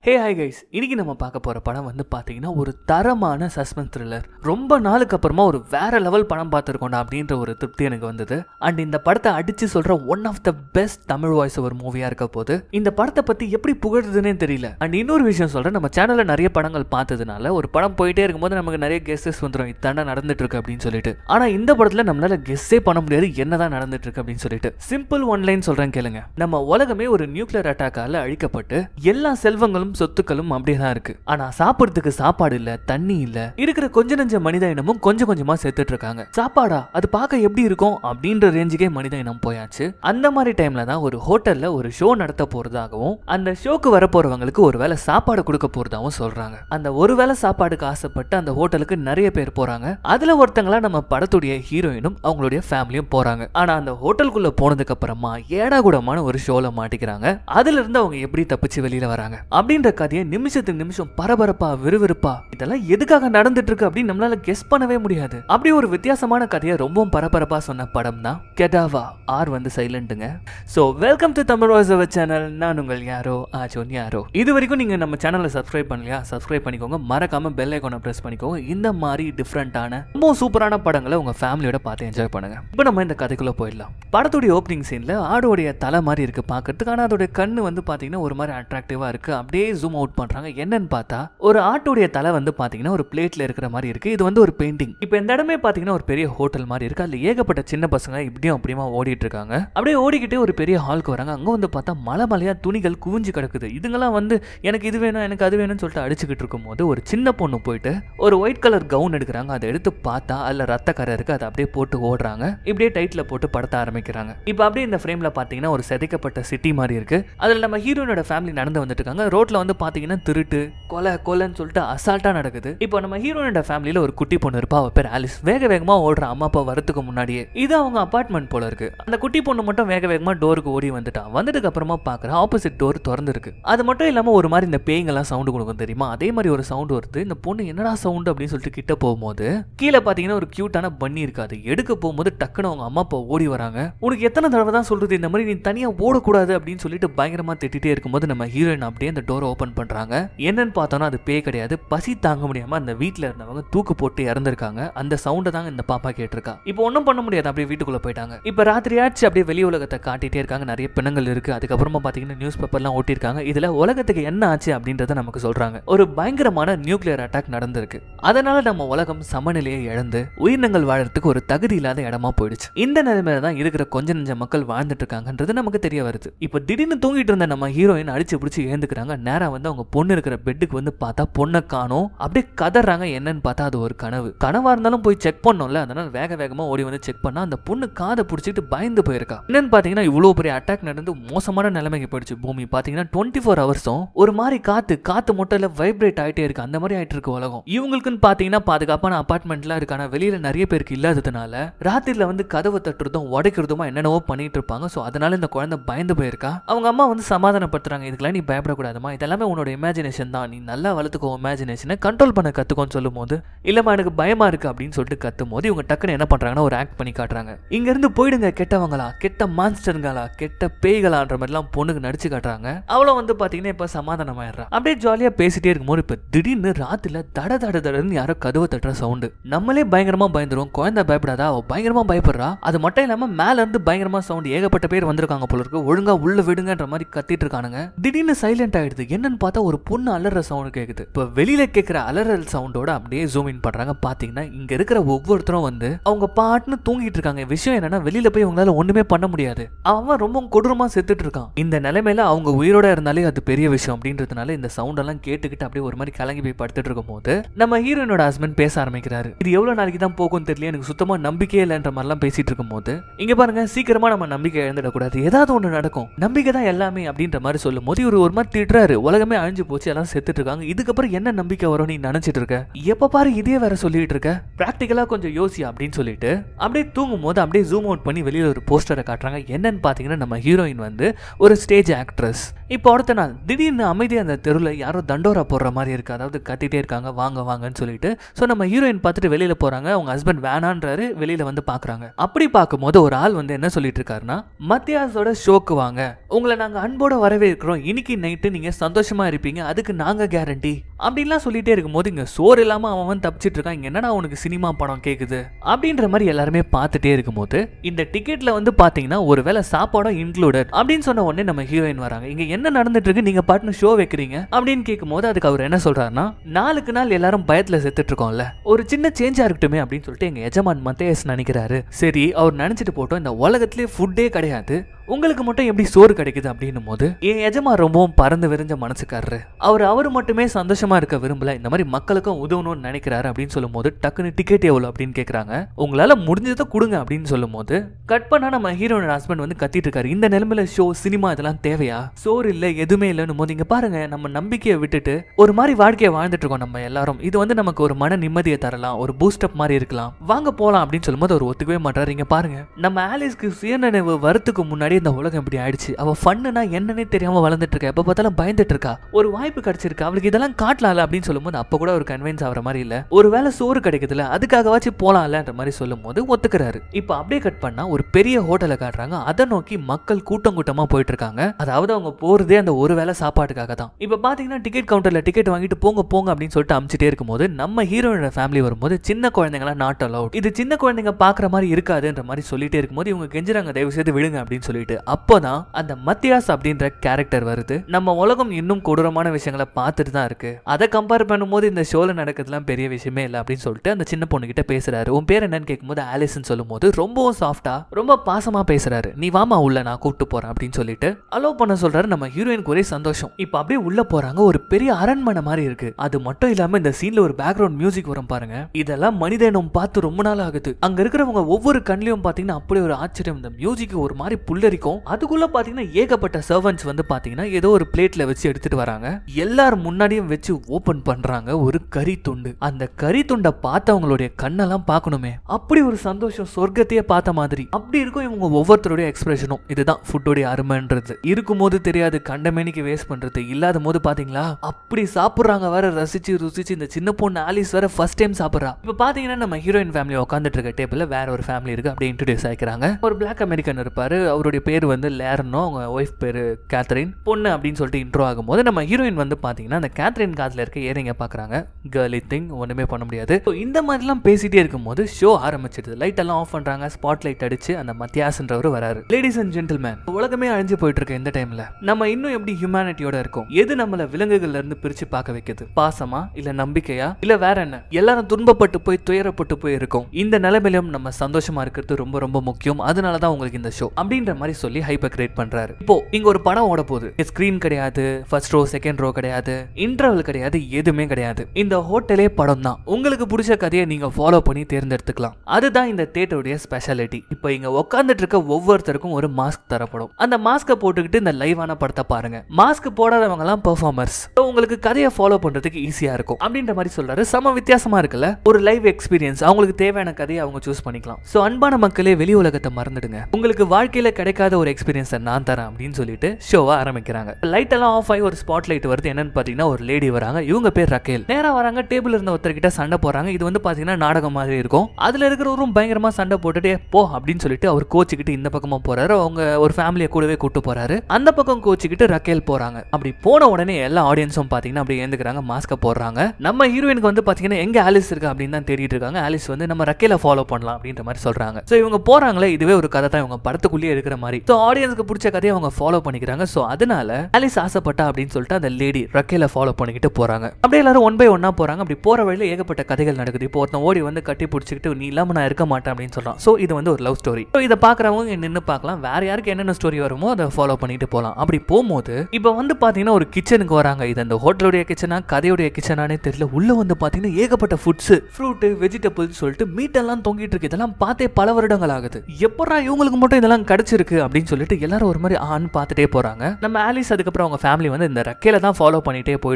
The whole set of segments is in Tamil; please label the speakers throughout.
Speaker 1: ஹே ஹாய் கைஸ் இன்னைக்கு நம்ம பார்க்க போற படம் வந்து பாத்தீங்கன்னா ஒரு தரமான சஸ்பென்ஸ் த்ரில்லர் ரொம்ப நாளுக்கு அப்புறமா ஒரு வேற லெவல் படம் பார்த்துருக்கோம்டா அப்படின்ற ஒரு திருப்தி எனக்கு வந்தது அண்ட் இந்த படத்தை அடிச்சு சொல்ற one of the best Tamil voice ஒரு மூவியா இருக்க போது இந்த படத்தை பத்தி எப்படி புகழுதுன்னே தெரியல அண்ட் இன்னொரு விஷயம் சொல்றேன் நம்ம சேனல்ல நிறைய படங்கள் பார்த்ததுனால ஒரு படம் போயிட்டே இருக்கும்போது நமக்கு நிறைய கெஸ்டஸ் வந்துடும் இதாண்டா நடந்துட்டு இருக்கு அப்படின்னு சொல்லிட்டு ஆனா இந்த படத்துல நம்மளால கெஸ்ஸே பண்ண முடியாது என்னதான் நடந்துட்டு இருக்கு அப்படின்னு சொல்லிட்டு சிம்பிள் ஒன் லைன் சொல்றேன் கேளுங்க நம்ம உலகமே ஒரு நியூக்ளியர் அட்டாக்கால அழிக்கப்பட்டு எல்லா செல்வங்களும் சொத்துக்களும் அப்படியே தான் இருக்கு ஆனா சாப்பிடுறதுக்கு சாப்பாடு இல்ல தண்ணி இல்ல இருக்கிற கொஞ்ச நஞ்ச மனித இனமும் கொஞ்சம் கொஞ்சமா செத்துட்டு இருக்காங்க சாப்பாடா அது பார்க்க எப்படி இருக்கும் அப்படின்ற ரேஞ்சுக்கே மனித இனம் போயாச்சு அந்த மாதிரி டைம்ல தான் ஒரு ஹோட்டல்ல ஒரு ஷோ நடத்த போறதாகவும் அந்த ஷோக்கு வர போறவங்களுக்கு ஒருவேளை சாப்பாடு கொடுக்க போறதாகவும் சொல்றாங்க அந்த ஒருவேளை சாப்பாடுக்கு ஆசைப்பட்டு அந்த ஹோட்டலுக்கு நிறைய பேர் போறாங்க அதுல ஒருத்தங்களா நம்ம படத்துடைய ஹீரோயினும் அவங்களுடைய ஃபேமிலியும் போறாங்க ஆனா அந்த ஹோட்டலுக்குள்ள போனதுக்கு அப்புறமா ஏடாகுடமான ஒரு ஷோல மாட்டிக்கிறாங்க அதுல இருந்து அவங்க எப்படி தப்பிச்சு வெளியில வராங்க அப்படின்ற கதையை நிமிஷத்துக்கு நிமிஷம் பரபரப்பா விறுவிறுப்பா இதெல்லாம் எதுக்காக நடந்துட்டு இருக்கு அப்படின்னு நம்மளால கெஸ் பண்ணவே முடியாது அப்படி ஒரு வித்தியாசமான கதையை ரொம்பவும் பரபரப்பா சொன்ன படம் தான் கெடாவா ஆர் வந்து சைலண்ட்டுங்க so welcome to Tamil voice our channel நான் உங்கள் யாரோ ஆச்சோன் யாரோ இது வரைக்கும் நீங்க நம்ம சேனலை சப்ஸ்கிரைப் பண்ணலையா சப்ஸ்கிரைப் பண்ணிக்கோங்க மறக்காம பெல் ஐக்கானை பிரஸ் பண்ணிக்கோங்க இந்த மாதிரி டிஃப்ரெண்டான ரொம்ப சூப்பரான படங்களை உங்க ஃபேமிலியோட பார்த்து என்ஜாய் பண்ணுங்க இப்போ நம்ம இந்த கதைக்குள்ள போயிடலாம் படத்துடைய ஓப்பனிங் சீன்ல ஆடோடைய தலை மாதிரி இருக்கு பார்க்கறதுக்கு ஆனா அதோட கண்ணு வந்து பாத்தீங்கன்னா ஒரு மாதிரி அட்ராக்டிவா இருக்கு அப்படியே ஜூம் அவுட் பண்றாங்க என்னன்னு பார்த்தா ஒரு ஆட்டோடைய தலை வந்து பாத்தீங்கன்னா ஒரு பிளேட்ல இருக்கிற மாதிரி இருக்கு இது வந்து ஒரு பெயிண்டிங் இப்போ இந்த இடமே பாத்தீங்கன்னா ஒரு பெரிய ஹோட்டல் மாதிரி இருக்கு அதுல ஏகப்பட்ட சின்ன பசங்க இப்படியும் அப்படியுமா ஓடிட்டு இருக்காங்க அப்படியே ஓடிக்கிட்டே ஒரு பெரிய ஹாலுக்கு வராங்க அங்க வந்து பார்த்தா மலை மலையா துணிகள் குவிஞ்சு கிடக்குது இதுங்கெல்லாம் வந்து எனக்கு இது வேணும் எனக்கு அது வேணும்னு சொல்லிட்டு அடிச்சுக்கிட்டு இருக்கும்போது ஒரு சின்ன பொண்ணு போயிட்டு ஒரு ஒயிட் கலர் கவுன் எடுக்கிறாங்க அதை எடுத்து பார்த்தா அதுல ரத்த கரை இருக்கு அதை அப்படியே போட்டு ஓடுறாங்க இப்படியே டைட்டில் போட்டு படத்த ஆரம்பிக்கிறாங்க இப்போ அப்படியே இந்த ஃப்ரேம்ல பாத்தீங்கன்னா ஒரு செதைக்கப்பட்ட சிட்டி மாதிரி இருக்கு அதுல நம்ம ஹீரோனோட ஃபேமிலி நடந்து வந்துட்டு இருக்காங்க ரோட்ல வந்து பாத்தீங்கன்னா திருட்டு கொலை கொலைன்னு சொல்லிட்டு அசால்ட்டா நடக்குது இப்போ நம்ம ஹீரோனோட ஃபேமிலியில ஒரு குட்டி பொண்ணு இருப்பா அவ பேர் ஆலிஸ் வேக வேகமா ஓடுற அம்மா அப்பா வரதுக்கு முன்னாடியே இது அவங்க அபார்ட்மெண்ட் போல இருக்கு அந்த குட்டி பொண்ணு மட்டும் வேக வேகமா டோருக்கு ஓடி வந்துட்டான் வந்ததுக்கு அப்புறமா பாக்குற ஆப்போசிட் டோர் திறந்து இருக்கு அது மட்டும் இல்லாம ஒரு மாதிரி இந்த பேய்ங்கெல்லாம் சவுண்டு கொடுக்கும் தெரியுமா அதே மாதிரி ஒரு சவுண்ட் வருது இந்த பொண்ணு என்னடா சவுண்ட் அப்படின்னு சொல்லிட்டு கிட்ட போகும்போது கீழே பாத்தீங்கன்னா ஒரு கியூட்டான பண்ணி இருக்காது எடுக்க போகும்போது டக்குன்னு அவங்க அம்மா அப்பா ஓடி வராங்க உனக்கு எத்தனை தடவை தான் சொல்றது இந்த மாதிரி நீ தனியா ஓடக்கூடாது அப்படின்னு சொல்லிட்டு பயங்கரமா திட்டிட்டே இருக்கும்போது நம்ம ஹீரோயின் அப்படியே அந்த டோரை ஓபன் பண்றாங்க என்னன்னு பார்த்தோம்னா அது பேய் கிடையாது பசி தாங்க முடியாம அந்த வீட்ல இருந்தவங்க தூக்கு போட்டு இறந்திருக்காங்க அந்த சவுண்டை தாங்க இந்த பாப்பா கேட்டிருக்கா இப்போ ஒன்றும் பண்ண முடியாது அப்படியே வீட்டுக்குள்ள போயிட்டாங்க இப்போ ராத்திரி ஆச்சு அப்படியே வெளி உலகத்தை காட்டிட்டே இருக்காங்க நிறைய பிணங்கள் இருக்கு அதுக்கப்புறமா பாத்தீங்கன்னா நியூஸ் பேப்பர்லாம் ஓட்டியிருக்காங்க இதுல உலகத்துக்கு என்ன ஆச்சு அப்படின்றத நமக்கு சொல்றாங்க ஒரு பயங்கரமான நியூக்ளியர் அட்டாக் நடந்திருக்கு அதனால நம்ம உலகம் சமநிலையை இழந்து உயிரினங்கள் வாழறதுக்கு ஒரு தகுதி இல்லாத இடமா போயிடுச்சு இந்த நிலைமையில தான் இருக்கிற கொஞ்ச நெஞ்ச மக்கள் வாழ்ந்துட்டு இருக்காங்கன்றது நமக்கு தெரிய வருது இப்போ திடீர்னு தூங்கிட்டு இருந்த நம்ம ஹீரோயின் அடிச்சு பிடிச்சி ஏந்துக்கிறாங்க நேரா வந்து அவங்க பொண்ணு இருக்கிற பெட்டுக்கு வந்து பார்த்தா பொண்ணை காணோம் அப்படியே கதறாங்க என்னன்னு பார்த்தா அது ஒரு கனவு கனவா இருந்தாலும் போய் செக் பண்ணோம்ல அதனால வேக வேகமா ஓடி வந்து செக் பண்ணா அந்த பொண்ணு காதை பிடிச்சிட்டு பயந்து போயிருக்கா என்னன்னு பாத்தீங்கன்னா இவ்வளவு பெரிய அட்டாக் நடந்து மோசமான நிலைமைக்கு போயிடுச்சு பூமி பாத்தீங்கன்னா டுவெண்ட்டி ஃபோர் ஹவர்ஸும் ஒரு மாதிரி காத்து காத்து மட்டும் இல்ல வைப்ரேட் ஆயிட்டே இருக்கு அந்த மாதிரி ஆயிட்டு இருக்கு உலகம் இவங்களுக்குன்னு பாத்தீங்கன்னா பாதுகாப்பான அபார்ட்மெண்ட்லாம் இருக்கான வெளியில நிறைய பேருக்கு இல்லாததுனால ராத்திரில வந்து கதவை தட்டுறதும் உடைக்கிறதுமா என்னென்னவோ பண்ணிட்டு இருப்பாங்க ஸோ அதனால இந்த குழந்தை பயந்து போயிருக்கா அவங்க அம்மா வந்து சமாதானப்படுத்துறாங்க இதுக்கெல்லாம் நீ பயப்படக்கூடாதுமா இதெல்லாமே உன்னோட இமேஜினேஷன் தான் நீ நல்லா வளர்த்துக்கோ இமேஜினேஷனை கண்ட்ரோல் பண்ண கத்துக்கோன்னு சொல்லும் போது இல்லம்மா எனக்கு பயமா இருக்கு அப்படின்னு சொல்லிட்டு கத்தும் போது இவங்க டக்குன்னு என்ன பண்றாங்கன்னா ஒரு ஆக்ட் பண்ணி காட்டுறாங்க இங்க இருந்து போயிடுங்க கெட்டவங்களா கெட்ட மான்ஸ்டருங்களா கெட்ட பேய்களான்ற மாதிரிலாம் பொண்ணுக்கு நடிச்சு காட்டுறாங்க அவளும் வந்து பாத்தீங்கன்னா இப்ப சமாதானமாயிடுறா அப்படியே ஜாலியா பேசிட்டே இருக்கும்போது இப்ப திடீர்னு ராத்திரில தட தட தடன்னு யாரோ கதவை தட்டுற சவுண்டு நம்மளே பயங்கரமா பயந்துரும் குழந்தை பயப்படாதா அவ பயங்கரமா பயப்படுறா அது மட்டும் இல்லாம மேல இருந்து பயங்கரமா சவுண்ட் ஏகப்பட்ட பேர் வந்திருக்காங்க போல இருக்கு ஒழுங்கா உள்ள விடுங்கன்ற மாதிரி கத்திட்டு இருக்கானுங்க திடீர்னு சைலண்ட் ஆயிடுது என்னன்னு பார்த்தா ஒரு பொண்ணு அலற சவுண்ட் கேக்குது இப்ப வெளியில கேக்குற அலறல் சவுண்டோட அப்படியே ஜூம் இன் பண்றாங்க பாத்தீங்கன்னா இங்க இருக்கிற ஒவ்வொருத்தரும் வந்து அவங்க பாட்டுன்னு தூங்கிட்டு இருக்காங்க விஷயம் என்னன்னா வெளியில போய் அவங்களால ஒண்ணுமே பண்ண முடியாது அவன் ரொம்ப கொடூரமா செத்துட்டு இருக்கான் இந்த நிலைமையில அவங்க உயிரோட இருந்தாலே அது பெரிய விஷயம் அப்படின்றதுனால இந்த சவுண்ட் எல்லாம் கேட்டுக்கிட்டு அப்படியே ஒரு மாதிரி கலங்கி போய் படுத்துட்டு இருக்கும் போது நம்ம ஹீரோயினோட ஹஸ்பண்ட் பேச ஆரம்பிக்கிறாரு இது எவ்வளவு நாளைக்கு தான் போகும் தெரியல எனக்கு சுத்தமா நம்பிக்கையே இல்லைன்ற மாதிரிலாம் பேசிட்டு இருக்கும் போது இங்க பாருங்க சீக்கிரமா நம்ம நம்பிக்கை இழந்துடக்கூடாது ஏதாவது ஒண்ணு நடக்கும் நம்பிக்கை தான் எல்லாமே அப்படின்ற மாதிரி சொல்லும் போது இவர் ஒரு மாதிரி திட்டுறாரு உலகமே அழிஞ்சு போச்சு எல்லாம் செத்துட்டு இருக்காங்க இதுக்கப்புறம் என்ன நம்பிக்கை வரும் நீ நினைச்சிட்டு இருக்க எப்ப பாரு இதே வேற சொல்லிட்டு இருக்க பிராக்டிக்கலா கொஞ்சம் யோசி அப்படின்னு சொல்லிட்டு அப்படியே தூங்கும் போது அப்படியே ஜூம் அவுட் பண்ணி வெளியில ஒரு போஸ்டரை காட்டுறாங்க என்னன்னு பாத்தீங்கன்னா நம்ம ஹீரோயின் வந்து ஒரு ஸ்டேஜ் ஆக்ட்ரஸ் இப்போ அடுத்த நாள் திடீர்னு அமைதி அந்த தெருவில் யாரோ தண்டோரா போடுற மாதிரி இருக்கு அதாவது கத்திட்டே இருக்காங்க வாங்க வாங்கன்னு சொல்லிட்டு ஸோ நம்ம ஹீரோயின் பார்த்துட்டு வெளியில போறாங்க அவங்க ஹஸ்பண்ட் வேணான்றாரு வெளியில வந்து பாக்குறாங்க அப்படி பார்க்கும்போது ஒரு ஆள் வந்து என்ன சொல்லிட்டு இருக்காருன்னா மத்தியாசோட ஷோக்கு வாங்க உங்களை நாங்க அன்போட வரவேற்கிறோம் இன்னைக்கு நைட்டு நீங்க சந்தோஷம் சந்தோஷமா இருப்பீங்க அதுக்கு நாங்க கேரண்டி அப்படின்லாம் சொல்லிட்டே இருக்கும்போது இங்க சோறு இல்லாம அவன் அவன் தப்பிச்சிட்டு இருக்கான் இங்க என்னடா உனக்கு சினிமா படம் கேக்குது அப்படின்ற மாதிரி எல்லாருமே பார்த்துட்டே இருக்கும்போது இந்த டிக்கெட்ல வந்து பாத்தீங்கன்னா ஒருவேளை சாப்பாடும் இன்க்ளூடட் அப்படின்னு சொன்ன உடனே நம்ம ஹீரோயின் வராங்க இங்க என்ன நடந்துட்டு இருக்கு நீங்க பாட்டுன்னு ஷோ வைக்கிறீங்க அப்படின்னு கேட்கும்போது அதுக்கு அவர் என்ன சொல்றாருன்னா நாளுக்கு நாள் எல்லாரும் பயத்துல செத்துட்டு இருக்கோம்ல ஒரு சின்ன சேஞ்சா இருக்கட்டுமே அப்படின்னு சொல்லிட்டு எங்க எஜமான் மத்தேஸ் நினைக்கிறாரு சரி அவர் நினைச்சிட்டு போட்டோம் இந்த உலகத்திலே ஃபுட்டே கிடையாது உங்களுக்கு மட்டும் எப்படி சோறு கிடைக்குது அப்படின்னும் போது என் எஜமா ரொம்பவும் பறந்து விரிஞ்ச மனசுக்காரரு அவர் அவர் மட்டுமே சந்தோஷமா இருக்க விரும்பல இந்த மாதிரி மக்களுக்கும் உதவணும்னு நினைக்கிறாரு அப்படின்னு சொல்லும்போது டக்குன்னு டிக்கெட் எவ்வளோ அப்படின்னு கேட்குறாங்க உங்களால முடிஞ்சதை கொடுங்க அப்படின்னு சொல்லும்போது கட் பண்ணா நம்ம ஹீரோனோட ஹஸ்பண்ட் வந்து கத்திட்டு இருக்காரு இந்த நிலைமையில ஷோ சினிமா இதெல்லாம் தேவையா சோறு இல்லை எதுவுமே இல்லைன்னு போது இங்க பாருங்க நம்ம நம்பிக்கையை விட்டுட்டு ஒரு மாதிரி வாழ்க்கையை வாழ்ந்துட்டு இருக்கோம் நம்ம எல்லாரும் இது வந்து நமக்கு ஒரு மன நிம்மதியை தரலாம் ஒரு பூஸ்டப் மாதிரி இருக்கலாம் வாங்க போலாம் அப்படின்னு சொல்லும்போது அவர் ஒத்துக்கவே மாட்டாரு இங்க பாருங்க நம்ம ஆலிஸ்க்கு சுயநினைவு வரத்துக்கு முன்னாடி இந்த உலகம் இப்படி ஆயிடுச்சு அவ ஃபன்னுனா என்னன்னே தெரியாம வளர்ந்துட்டு இருக்கா எப்ப பார்த்தாலும் பயந்துட்டு இருக்கா ஒரு வாய்ப்பு கிடைச்சிருக்கு அவளுக்கு இதெல்லாம் காட்டலாம்ல அப்படின்னு சொல்லும்போது அப்ப கூட ஒரு கன்வின்ஸ் ஆகிற மாதிரி இல்ல ஒருவேளை சோறு கிடைக்குதுல அதுக்காகவாச்சும் போலாம்லன்ற மாதிரி சொல்லும்போது ஒத்துக்கிறாரு இப்போ அப்படியே கட் பண்ணா ஒரு பெரிய ஹோட்டலை காட்டுறாங்க அதை நோக்கி மக்கள் கூட்டம் கூட்டமா போயிட்டு இருக்காங்க அதாவது அவங்க போறதே அந்த ஒரு வேளை சாப்பாட்டுக்காக தான் இப்போ பாத்தீங்கன்னா டிக்கெட் கவுண்டர்ல டிக்கெட் வாங்கிட்டு போங்க போங்க அப்படின்னு சொல்லிட்டு அமிச்சிட்டே இருக்கும்போது நம்ம ஹீரோனோட ஃபேமிலி வரும்போது சின்ன குழந்தைங்களாம் நாட் அலவுட் இது சின்ன குழந்தைங்க பாக்குற மாதிரி இருக்காதுன்ற மாதிரி சொல்லிட்டே இருக்கும்போது இவங்க கெஞ்சுறாங்க தயவு செய்து விடுங்க அப்படின்னு சொல்லிட்டு அப்போதான் அந்த மத்தியாஸ் அப்படின்ற கேரக்டர் வருது நம்ம உலகம் இன்னும் கொடூரமான விஷயங்களை பார்த்துட்டு தான் இருக்கு அதை கம்பேர் பண்ணும்போது இந்த ஷோல நடக்கிறதுலாம் பெரிய விஷயமே இல்லை அப்படின்னு சொல்லிட்டு அந்த சின்ன பொண்ணு கிட்ட பேசுறாரு உன் பேர் என்னன்னு கேட்கும்போது ஆலிஸ்ன்னு சொல்லும்போது ரொம்பவும் சாஃப்டா ரொம்ப பாசமா பேசுறாரு நீ வாமா உள்ள நான் கூப்பிட்டு போறேன் அப்படின்னு சொல்லிட்டு அலோவ் பண்ண சொல்றாரு நம்ம ஹீரோயினுக்கு ஒரே சந்தோஷம் இப்போ அப்படியே உள்ள போறாங்க ஒரு பெரிய அரண்மனை மாதிரி இருக்கு அது மட்டும் இல்லாம இந்த சீன்ல ஒரு பேக்ரவுண்ட் மியூசிக் வரும் பாருங்க இதெல்லாம் மனித இனம் பார்த்து ரொம்ப நாள் ஆகுது அங்க இருக்கிறவங்க ஒவ்வொரு கண்ணிலையும் பாத்தீங்கன்னா அப்படியே ஒரு ஆச்சரியம் இந்த மியூசிக் ஒரு மாதிரி புல்லரிக்கும் அதுக்குள்ள பாத்தீங்கன்னா ஏகப்பட்ட சர்வன்ட்ஸ் வந்து பாத்தீங்கன்னா ஏதோ ஒரு பிளேட்ல வச்சு எடுத்துட்டு வராங்க எல்லாரும் முன்னாடியும் வச்சு ஓபன் பண்றாங்க ஒரு கறி துண்டு அந்த கறி துண்டை பார்த்தவங்களுடைய கண்ணெல்லாம் பார்க்கணுமே அப்படி ஒரு சந்தோஷம் சொர்க்கத்தையே பார்த்த மாதிரி அப்படி இருக்கும் இவங்க ஒவ்வொருத்தருடைய எக்ஸ்பிரஷனும் இதுதான் ஃபுட்டோடைய அருமைன்றது இருக்கும்போது தெரியாது கண்டமேனிக்கு வேஸ்ட் பண்றது இல்லாத போது பாத்தீங்களா அப்படி சாப்பிடுறாங்க வேற ரசிச்சு ருசிச்சு இந்த சின்ன பொண்ணு ஆலிஸ் வேற ஃபர்ஸ்ட் டைம் சாப்பிடுறா இப்போ பாத்தீங்கன்னா நம்ம ஹீரோயின் ஃபேமிலி உட்காந்துட்டு இருக்க டேபிள்ல வேற ஒரு ஃபேமிலி இருக்கு அப்படியே இன்ட்ரடியூஸ் ஆயிக்கிறாங்க ஒரு பிளாக் அமெரிக்கன் இருப்பாரு அவருடைய பேர் வந்து லேரனோ அவங்க ஒய்ஃப் பேரு கேத்ரின் பொண்ணு அப்படின்னு சொல்லிட்டு இன்ட்ரோ ஆகும்போது நம்ம ஹீரோயின் வந்து பாத்தீங்கன்னா அந்த கேத்ரின் காதுல இருக்க ஏரிங்க பாக்குறாங்க கேர்லி திங் ஒண்ணுமே பண்ண முடியாது So, இந்த மாதிரிலாம் பேசிட்டே இருக்கும்போது ஷோ ஆரம்பிச்சிடுது லைட் எல்லாம் ஆஃப் பண்றாங்க ஸ்பாட் லைட் அடிச்சு அந்த மத்தியாஸ்ன்றவர் வராரு லேடிஸ் அண்ட் ஜென்டில்மேன் உலகமே அழிஞ்சு போயிட்டு இருக்கு இந்த டைம்ல நம்ம இன்னும் எப்படி ஹியூமனிட்டியோட இருக்கோம் எது நம்மள விலங்குகள்ல இருந்து பிரிச்சு பார்க்க வைக்குது பாசமா இல்ல நம்பிக்கையா இல்ல வேற என்ன எல்லாரும் துன்பப்பட்டு போய் துயரப்பட்டு போய் இருக்கோம் இந்த நிலைமையிலும் நம்ம சந்தோஷமா இருக்கிறது ரொம்ப ரொம்ப முக்கியம் அதனால தான் உங்களுக்கு இந்த ஷோ அப்படின்ற மாதிரி சொல்லி ஹைப்பர் கிரியேட் பண்றாரு இப்போ இங்க ஒரு படம் ஓட போகுது ஸ்கிரீன் கிடையாது ஃபர்ஸ்ட் ரோ செகண்ட் ரோ கிடையாது இன்டர்வல் கிடையாது எதுவுமே கிடையாது இந்த ஹோட்டலே படம் தான் உங்களுக்கு பிடிச்ச கதையை நீங்க ஃபாலோ பண்ணி தேர்ந்தெடுத்துக்கலாம் அதுதான் இந்த தேட்டருடைய ஸ்பெஷாலிட்டி இப்போ இங்க உட்காந்துட்டு இருக்க ஒவ்வொருத்தருக்கும் ஒரு மாஸ்க் தரப்படும் அந்த மாஸ்கை போட்டுக்கிட்டு இந்த லைவான படத்தை பாருங்க மாஸ்க் போடாதவங்க எல்லாம் பெர்ஃபார்மர்ஸ் உங்களுக்கு கதையை ஃபாலோ பண்றதுக்கு ஈஸியா இருக்கும் அப்படின்ற மாதிரி சொல்றாரு செம வித்தியாசமா இருக்குல்ல ஒரு லைவ் எக்ஸ்பீரியன்ஸ் அவங்களுக்கு தேவையான கதையை அவங்க சூஸ் பண்ணிக்கலாம் சோ அன்பான மக்களே வெளி உலகத்தை மறந்துடுங்க உங்களுக்கு வாழ்க்கையில கிடைக்காத ஒரு எக்ஸ்பீரியன்ஸை நான் தரேன் அப்படின்னு சொல்லிட்டு ஷோவை ஆரம்பிக்கிறாங்க லைட் எல்லாம் ஆஃப் ஆகி ஒரு ஸ்பாட் லைட் வருது என்னன்னு பாத்தீங்கன்னா ஒரு லேடி வராங்க இவங்க பேர் ரக்கேல் நேரா வராங்க டேபிள் இருந்த ஒருத்தர் கிட்ட சண்டை போறாங்க இது வந்து பாத்தீங்கன்னா நாடகம் மாதிரி இருக்கும் அதுல இருக்கிறவரும் பயங்கரமா சண்டை போட்டுட்டு போ அப்படின்னு சொல்லிட்டு அவர் கோச்சிக்கிட்டு இந்த பக்கமா போறாரு அவங்க ஒரு ஃபேமிலியை கூடவே கூட்டு போறாரு அந்த பக்கம் கோச்சிக்கிட்டு ரக்கேல் போறாங்க அப்படி போன உடனே எல்லா ஆடியன்ஸும் பாத்தீங்கன்னா அப்படி ஏந்துக்கிறாங்க மாஸ்க போடுறாங்க நம்ம ஹீரோயினுக்கு வந்து பாத்தீங்கன்னா எங்க ஆலிஸ் இருக்கு அப்படின்னு தான் தேடிட்டு இருக்காங்க ஆலிஸ் வந்து நம்ம ரக்கேல ஃபாலோ பண்ணலாம் அப்படின்ற மாதிரி சொல்றாங்க சோ இவங்க போறாங்களே இதுவே ஒரு கதை தான் இவங்க படத்துக்குள்ளேயே இருக்கிற மாதிரி சோ ஆடியன்ஸ்க்கு பிடிச்ச கதையை அவங்க ஃபாலோ பண்ணிக்கிறாங்க சோ அதனால ஆலிஸ் ஆசைப்பட்டா அப்படின்னு சொல்லிட்டு அந்த லேடி ரக்கேல ஃபாலோ பண்ணிக்கிட்டு போறாங்க அப்படியே எல்லாரும் ஒன் பை ஒன்னா போறாங்க அப்படி போற வழியில ஏகப்பட்ட கதைகள் நடக்குது இப்போ ஒருத்தன் ஓடி வந்து கட்டி பிடிச்சிக்கிட்டு நீ இல்லாம நான் இருக்க மாட்டேன் அப்படின்னு சொல்றான் சோ இது வந்து ஒரு லவ் ஸ்டோரி ஸோ இதை பாக்குறவங்க நின்று பார்க்கலாம் வேற யாருக்கு என்னென்ன ஸ்டோரி வருமோ அதை ஃபாலோ பண்ணிட்டு போகலாம் அப்படி போகும்போது இப்போ வந்து பாத்தீங்கன்னா ஒரு கிச்சனுக்கு வராங்க இது அந்த ஹோட்டலுடைய கிச்சனா கதையுடைய கிச்சனானே தெரியல உள்ள வந்து பாத்தீங்கன்னா ஏகப்பட்ட ஃபுட்ஸ் ஃப்ரூட் வெஜிடபிள்ஸ் சொல்லிட்டு மீட் எல்லாம் தொங்கிட்டு இருக்கு இதெல்லாம் பார்த்தே பல வருடங்கள் ஆகுது எப்படா இவங்களுக்கு மட்டும் இதெல்லாம் கிடைச்சிருக்கு அப்படின்னு சொல்லிட்டு எல்லாரும் ஒரு மாதிரி ஆன்னு பார்த்துட்டே போறாங்க நம்ம ஆலிஸ் அதுக்கப்புறம் அவங்க ஃபேமிலி வந்து இந்த ரக்கையில தான் ஃபாலோ பண்ணிட்டே போயிட்டு இருக்காங்க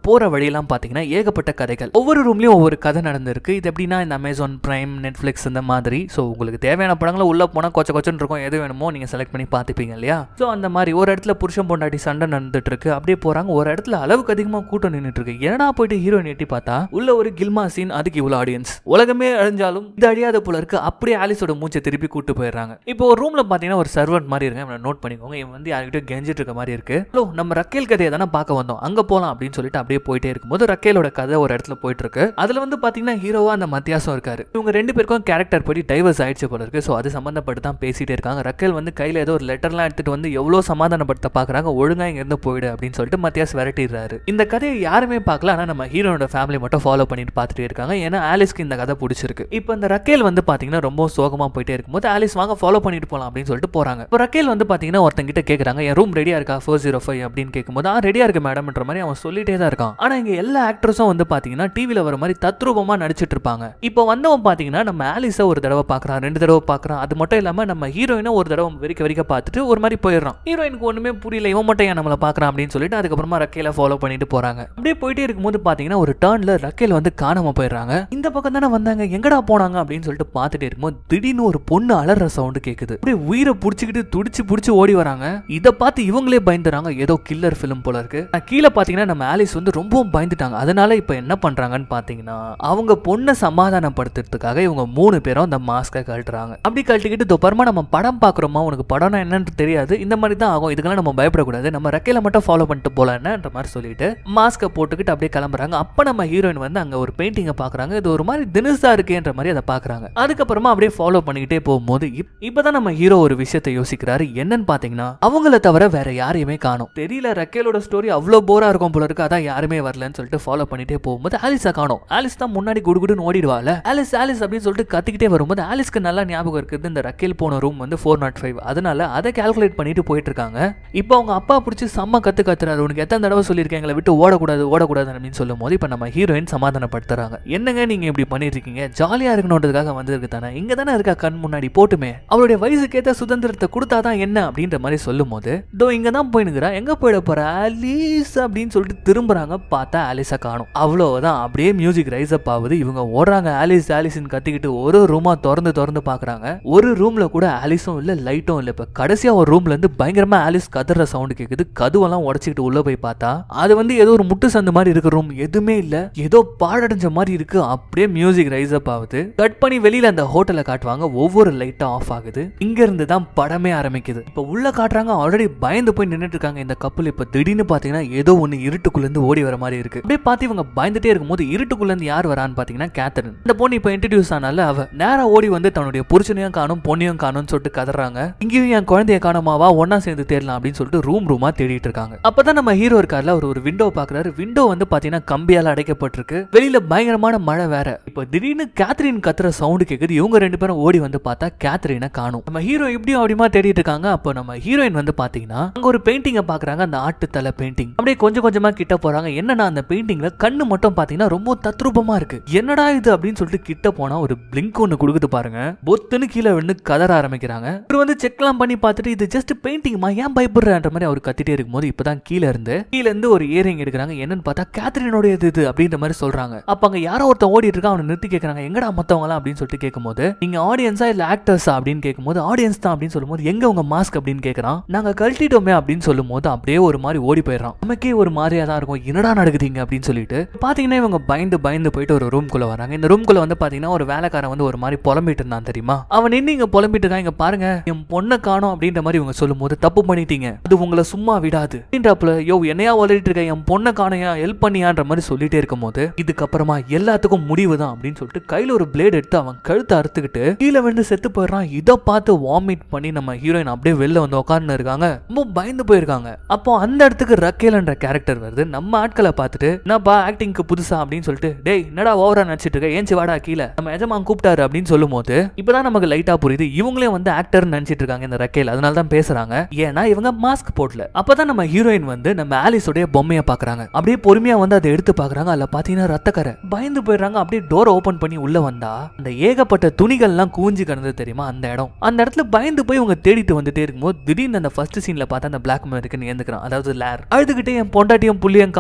Speaker 1: போற வழியெல்லாம் பாத்தீங்கன்னா ஏகப்பட்ட கதைகள் ஒவ்வொரு ரூம்லயும் ஒவ்வொரு கதை நடந்திருக்கு இது எப்படின்னா இந்த அமேசான் பிரைம் நெட்ஃபிளிக்ஸ் இந்த மாதிரி ஸோ உங்களுக்கு தேவையான படங்களை உள்ள போனா கொச்ச கொச்சன்னு இருக்கும் எது வேணுமோ நீங்க செலக்ட் பண்ணி பார்த்துப்பீங்க இல்லையா ஸோ அந்த மாதிரி ஒரு இடத்துல புருஷன் பொண்டாட்டி சண்டை நடந்துட்டு இருக்கு அப்படியே போறாங்க ஒரு இடத்துல அளவுக்கு அதிகமா கூட்டம் நின்றுட்டு இருக்கு என்னடா போயிட்டு ஹீரோயின் எட்டி பார்த்தா உள்ள ஒரு கில்மா சீன் அதுக்கு இவ்வளவு ஆடியன்ஸ் உலகமே அழிஞ்சாலும் இது அழியாத போல இருக்கு அப்படியே ஆலிஸோட மூச்சை திருப்பி கூட்டு போயிடுறாங்க இப்போ ஒரு ரூம்ல பாத்தீங்கன்னா ஒரு சர்வெண்ட் மாதிரி இருக்கு இவனை நோட் பண்ணிக்கோங்க இவன் வந்து யார்கிட்ட கெஞ்சிட்டு இருக்க மாதிரி இருக்கு ஹலோ நம்ம ரக்கேல் கதையை தானே பார்க்க வந்தோம் அங்க போலாம் அப்படின்னு சொல்லிட்டு அப்படியே போயிட்டே இருக்கும்போது ரக்கேலோட கதை ஒரு இடத்துல போயிட்டு இருக்கு அதுல வந்து பாத்தீங்கன்னா ஹீரோவா அந்த மத்தியாசம் இருக்காரு இவங்க ரெண்டு பேருக்கும் கேரக்டர் படி டைவர்ஸ் ஆயிடுச்சு போல இருக்கு ஸோ அது சம்பந்தப்பட்டு தான் பேசிட்டே இருக்காங்க ரக்கேல் வந்து கையில ஏதோ ஒரு லெட்டர்லாம் எடுத்துட்டு வந்து எவ்வளவு சமாதானப்படுத்த பாக்குறாங்க ஒழுங்கா இங்க இருந்து போயிடு அப்படின்னு சொல்லிட்டு மத்தியாஸ் விரட்டிடுறாரு இந்த கதையை யாருமே பார்க்கல ஆனா நம்ம ஹீரோனோட ஃபேமிலி மட்டும் ஃபாலோ பண்ணிட்டு பார்த்துட்டே இருக்காங்க ஏன்னா ஆலிஸ்க்கு இந்த கதை பிடிச்சிருக்கு இப்போ இந்த ரக்கேல் வந்து பாத்தீங்கன்னா ரொம்ப சோகமா போயிட்டே இருக்கும்போது ஆலிஸ் வாங்க ஃபாலோ பண்ணிட்டு போலாம் அப்படின்னு சொல்லிட்டு போறாங்க இப்போ ரக்கேல் வந்து பாத்தீங்கன்னா ஒருத்தங்கிட்ட கேக்குறாங்க என் ரூம் ரெடியா இருக்கா ஃபோர் ஜீரோ ஃபைவ் அப்படின்னு கேட்கும்போது ஆ ரெடியா இருக்கு மேடம்ன்ற மாதிரி அவன் சொல்லிட்டே தான் இருக்கான் ஆனா இங்க எல்லா ஆக்டர்ஸும் வந்து பாத்தீங்கன்னா டிவில வர மாதிரி தத்ரூபமா நடிச்சிட்டு இருப்பாங்க இப்போ வந்தவன் பாத்தீங்கன்னா நம்ம ஆலிஸை ஒரு தடவை பாக்குறான் ரெண்டு தடவை பாக்குறான் அது மட்டும் இல்லாம நம்ம ஹீரோயினை ஒரு தடவை வெறிக்க வெறிக்க பார்த்துட்டு ஒரு மாதிரி போயிடுறான் ஹீரோயினுக்கு ஒண்ணுமே புரியல இவன் மட்டும் ஏன் நம்மள பாக்குறான் அப்படின்னு சொல்லிட்டு அதுக்கப்புறமா ரக்கேல ஃபாலோ பண்ணிட்டு போறாங்க அப்படியே போயிட்டே இருக்கும்போது பாத்தீங்கன்னா ஒரு டர்ன்ல ரக்கேல் வந்து காணாம போயிடுறாங்க இந்த பக்கம் தானே வந்தாங்க எங்கடா போனாங்க அப்படின்னு சொல்லிட்டு பார்த்துட்டே இருக்கும்போது திடீர்னு ஒரு பொண்ணு அலற சவுண்ட் கேக்குது அப்படியே உயிரை புடிச்சுக்கிட்டு துடிச்சு புடிச்சு ஓடி வராங்க இதை பார்த்து இவங்களே பயந்துறாங்க ஏதோ கில்லர் ஃபிலிம் போல இருக்கு ஆனா கீழே பாத்தீங்கன்னா நம்ம ஆலிஸ் வந்து ரொம்பவும் பயந்துட்டாங்க அதனால இப்போ என்ன பண்றாங்கன்னு பாத்தீங்கன்னா அவங்க பொண்ணை சமாதானப்படுத்துறதுக்காக இவங்க மூணு பேரும் அந்த மாஸ்கை கழட்டுறாங்க அப்படி கழட்டிக்கிட்டு தொப்பரமா நம்ம படம் பாக்குறோமா உனக்கு படம்னா என்னன்னு தெரியாது இந்த மாதிரி தான் ஆகும் இதுக்கெல்லாம் நம்ம பயப்படக்கூடாது நம்ம ரெக்கையில மட்டும் ஃபாலோ பண்ணிட்டு போலான்ற மாதிரி சொல்லிட்டு மாஸ்கை போட்டுக்கிட்டு அப்படியே கிளம்புறாங்க அப்ப நம்ம ஹீரோயின் வந்து அங்க ஒரு பெயிண்டிங்கை பாக்குறாங்க இது ஒரு மாதிரி தினுசா இருக்கேன்ற மாதிரி அதை பாக்குறாங்க அதுக்கப்புறமா அப்படியே ஃபாலோ பண்ணிக்கிட்டே போகும்போது இப்- இப்பதான் நம்ம ஹீரோ ஒரு விஷயத்தை யோசிக்கிறாரு என்னன்னு பாத்தீங்கன்னா அவங்கள தவிர வேற யாரையுமே காணும் தெரியல ரக்கேலோட ஸ்டோரி அவ்வளோ போரா இருக்கும் போல இருக்கு அதான் யாருமே வரலன்னு சொல்லிட்டு ஃபாலோ பண்ணிட்டே போகும்போது ஆலிஸா காணும் ஆலிஸ் தான் முன்னாடி குடுகுடுன்னு ஓடிடுவாள் ஆலிஸ் ஆலிஸ் அப்படின்னு சொல்லிட்டு கத்திக்கிட்டே வரும்போது ஆலிஸ்க்கு நல்லா ஞாபகம் இருக்குது இந்த ரக்கேல் போன ரூம் வந்து ஃபோர் நாட் ஃபைவ் அதனால அதை கால்குலேட் பண்ணிட்டு போயிட்டு இருக்காங்க இப்போ அவங்க அப்பா பிடிச்சி செம்ம கத்து கத்துறாரு உனக்கு எத்தனை தடவை சொல்லியிருக்கேன் எங்களை விட்டு ஓடக்கூடாது ஓடக்கூடாது அப்படின்னு சொல்லும் போது இப்போ நம்ம ஹீரோயின் சமாதானப்படுத்துறாங்க என்னங்க நீங்க இப்படி பண்ணிட்டு இருக்கீங்க ஜாலியா இருக்கணுன்றதுக்காக வந்திருக்கு தானே இங்க தானே இருக்கா கண் முன்னாடி போட்டுமே அவருடைய வயசுக்கேத்த சுதந்திரத்தை கொடுத்தாதான் என்ன அப்படின்ற மாதிரி சொல்லும் போது இதோ இங்க தான் போயினுக்கிறா எங்க போயிட போற ஆலிஸ் அப்படின்னு சொல்லிட்டு திரும்புறாங்க பார்த்தா ஆலிஸை காணும் அவ்வளவுதான் அப்படியே மியூசிக் ரைஸ் அப் ஆகுது இவங்க ஓடுறாங்க ஆலிஸ் ஆலிஸ்ன்னு கத்திக்கிட்டு ஒரு ரூமா திறந்து திறந்து பாக்குறாங்க ஒரு ரூம்ல கூட ஆலிஸும் இல்ல லைட்டும் இல்ல இப்ப கடைசியா ஒரு ரூம்ல இருந்து பயங்கரமா ஆலிஸ் கத்துற சவுண்ட் கேக்குது கதுவெல்லாம் உடச்சிக்கிட்டு உள்ள போய் பார்த்தா அது வந்து ஏதோ ஒரு முட்டு சந்து மாதிரி இருக்க ரூம் எதுவுமே இல்ல ஏதோ பாழடைஞ்ச மாதிரி இருக்கு அப்படியே மியூசிக் ரைஸ் அப் ஆகுது கட் பண்ணி வெளியில அந்த ஹோட்டலை காட்டுவாங்க ஒவ்வொரு லைட்டா ஆஃப் ஆகுது இங்க இருந்து தான் படமே ஆரம்பிக்குது இப்ப உள்ள காட்டுறாங்க ஆல்ரெடி பயந்து போய் நின்னுட்டு இருக்காங்க இந்த கப்பல் இப்ப திடீர்னு பாத்தீங்கன்னா ஏதோ ஒண்ணு இருட்டுக்குள்ள இருந்து ஓடி வர மாதிரி இருக்கு அப்படியே பார்த்து இவங்க பயந்துட்டே இருக்கும்போது இருட்டுக்குள்ள இருந்து யார் வரான்னு பாத்தீங்கன்னா கேத்தரின் இந்த பொண்ணு இப்ப இன்ட்ரடியூஸ் ஆனால அவ நேரா ஓடி வந்து தன்னுடைய புருஷனையும் காணும் பொண்ணையும் காணும்னு சொல்லிட்டு கதறாங்க இங்கேயும் என் குழந்தைய காணுமாவா ஒண்ணா சேர்ந்து தேடலாம் அப்படின்னு சொல்லிட்டு ரூம் ரூமா தேடிட்டு இருக்காங்க அப்பதான் நம்ம ஹீரோ இருக்கார்ல அவர் ஒரு விண்டோ பாக்குறாரு விண்டோ வந்து பாத்தீங்கன்னா கம்பியால அடைக்கப்பட்டிருக்கு வெளியில பயங்கரமான மழை வேற இப்போ திடீர்னு கேத்ரின் கத்துற சவுண்டு கேக்குது இவங்க ரெண்டு பேரும் ஓடி வந்து பார்த்தா கேத்ரினை காணும் நம்ம ஹீரோ இப்படியும் அப்படியுமா தேடிட்டு இருக்காங்க அப்போ நம்ம ஹீரோயின் வந்து பாத்தீங்கன்னா அங்க ஒரு பெயிண்டிங்கை பாக்குறாங்க அந்த ஆட்டு தலை பெயிண்டிங் அப்படியே கொஞ்சம் கொஞ்சமா கிட்ட போறாங்க என்னன்னா அந்த பெயிண்டிங்ல கண்ணு மட்டும் பாத்தீங்கன்னா ரொம்ப தத்ரூபமா இருக்கு என்னடா இது அப்படின்னு சொல்லிட்டு கிட்ட போனா ஒரு பிளிங்க் ஒன்னு கொடுக்குது பாருங்க பொத்துன்னு கீழே விழுந்து கதற ஆரம்பிக்கிறாங்க இவர் வந்து செக்லாம் பண்ணி பார்த்துட்டு இது ஜஸ்ட் பெயிண்டிங்மா ஏன் பயப்படுறன்ற மாதிரி அவர் கத்திட்டே இருக்கும்போது இப்பதான் கீழே இருந்து கீழ இருந்து ஒரு இயரிங் எடுக்கிறாங்க என்னன்னு பார்த்தா கேத்ரினோட இது இது அப்படின்ற மாதிரி சொல்றாங்க அப்ப அங்க யாரோ ஒருத்தன் ஓடிட்டு இருக்கான் அவனை நிறுத்தி கேட்கறாங்க எங்கடா மத்தவங்களாம் அப்படின்னு சொல்லிட்டு கேட்கும்போது நீங்க ஆடியன்ஸா இல்ல ஆக்டர்ஸா அப்படின்னு கேட்கும்போது ஆடியன்ஸ் தான் அப்படின்னு சொல்லும்போது எங்க உங்க மாஸ்க் அப்படின்னு கேட்கறான் நாங்க கழட்டிட்டோமே அப்படின்னு சொல்லும்போது அப்படியே ஒரு மாதிரி ஓடி போயிடறான் நமக்கே ஒரு மாதிரியா தான் இருக்கும் என்னடா நடக்குதுங்க அப்படின்னு சொல்லிட்டு பாத்தீங்கன்னா இவங்க பயந்து பயந்து போயிட்டு ஒரு ரூம்குள்ள வராங்க இந்த ரூம்குள்ள வந்து பாத்தீங்கன்னா ஒரு வேலைக்காரன் வந்து ஒரு மாதிரி புலம்பிட்டு இருந்தான் தெரியுமா அவன் நின்று இங்க புலம்பிட்டு இருக்கான் இங்க பாருங்க என் பொண்ணை காணோம் அப்படின்ற மாதிரி இவங்க சொல்லும்போது தப்பு பண்ணிட்டீங்க அது உங்களை சும்மா விடாது அப்படின்றப்பல யோ என்னையா வளரிட்டு இருக்க என் பொண்ணை காணையா ஹெல்ப் பண்ணியான்ற மாதிரி சொல்லிட்டே இருக்கும்போது இதுக்கப்புறமா எல்லாத்துக்கும் முடிவு தான் அப்படின்னு சொல்லிட்டு கையில ஒரு பிளேட் எடுத்து அவன் கழுத்தை அறுத்துக்கிட்டு கீழே விழுந்து செத்து போயிடுறான் இதை பார்த்து வாமிட் பண்ணி நம்ம ஹீரோயின் அப்படியே வெளில வந்து உட்கார்ந்து இருக்காங்க ரொம்ப பயந்து போயிருக்காங்க அப்போ அந்த இடத்துக்கு ரக்கேல்ன்ற கேரக்டர் வருது நம்ம ஆட்களை பார்த்துட்டு என்னப்பா ஆக்டிங்க்கு புதுசா அப்படின்னு சொல்லிட்டு டேய் என்னடா ஓவரா நடிச்சிட்டு இருக்க ஏஞ்சி வாடா கீழே நம்ம எஜமான் கூப்பிட்டாரு அப்படின்னு சொல்லும் போது இப்பதான் நமக்கு லைட்டா புரியுது இவங்களே வந்து ஆக்டர் நினைச்சிட்டு இருக்காங்க இந்த ரக்கேல் அதனால தான் பேசுறாங்க ஏன்னா இவங்க மாஸ்க் போடல அப்பதான் நம்ம ஹீரோயின் வந்து நம்ம ஆலிஸோடைய பொம்மையை பாக்குறாங்க அப்படியே பொறுமையா வந்து அதை எடுத்து பாக்குறாங்க அதுல பாத்தீங்கன்னா ரத்தக்கரை பயந்து போயிடுறாங்க அப்படியே டோர் ஓபன் பண்ணி உள்ள வந்தா அந்த ஏகப்பட்ட துணிகள்லாம் கூஞ்சி கிடந்தது தெரியுமா அந்த இடம் அந்த இடத்துல பயந்து போய் இவங்க தேடிட்டு வந்துட்டே இருக்கும்போது திடீர்னு அந்த ஃபர்ஸ்ட் சீன்ல பார்த்தா அந்த பிளாக் மேன் இருக்குன்னு ஏந்துக்கிறான் அதாவது லேர் அழுதுகிட்டே என் பொண்டாட்டியும் புள்ளியும்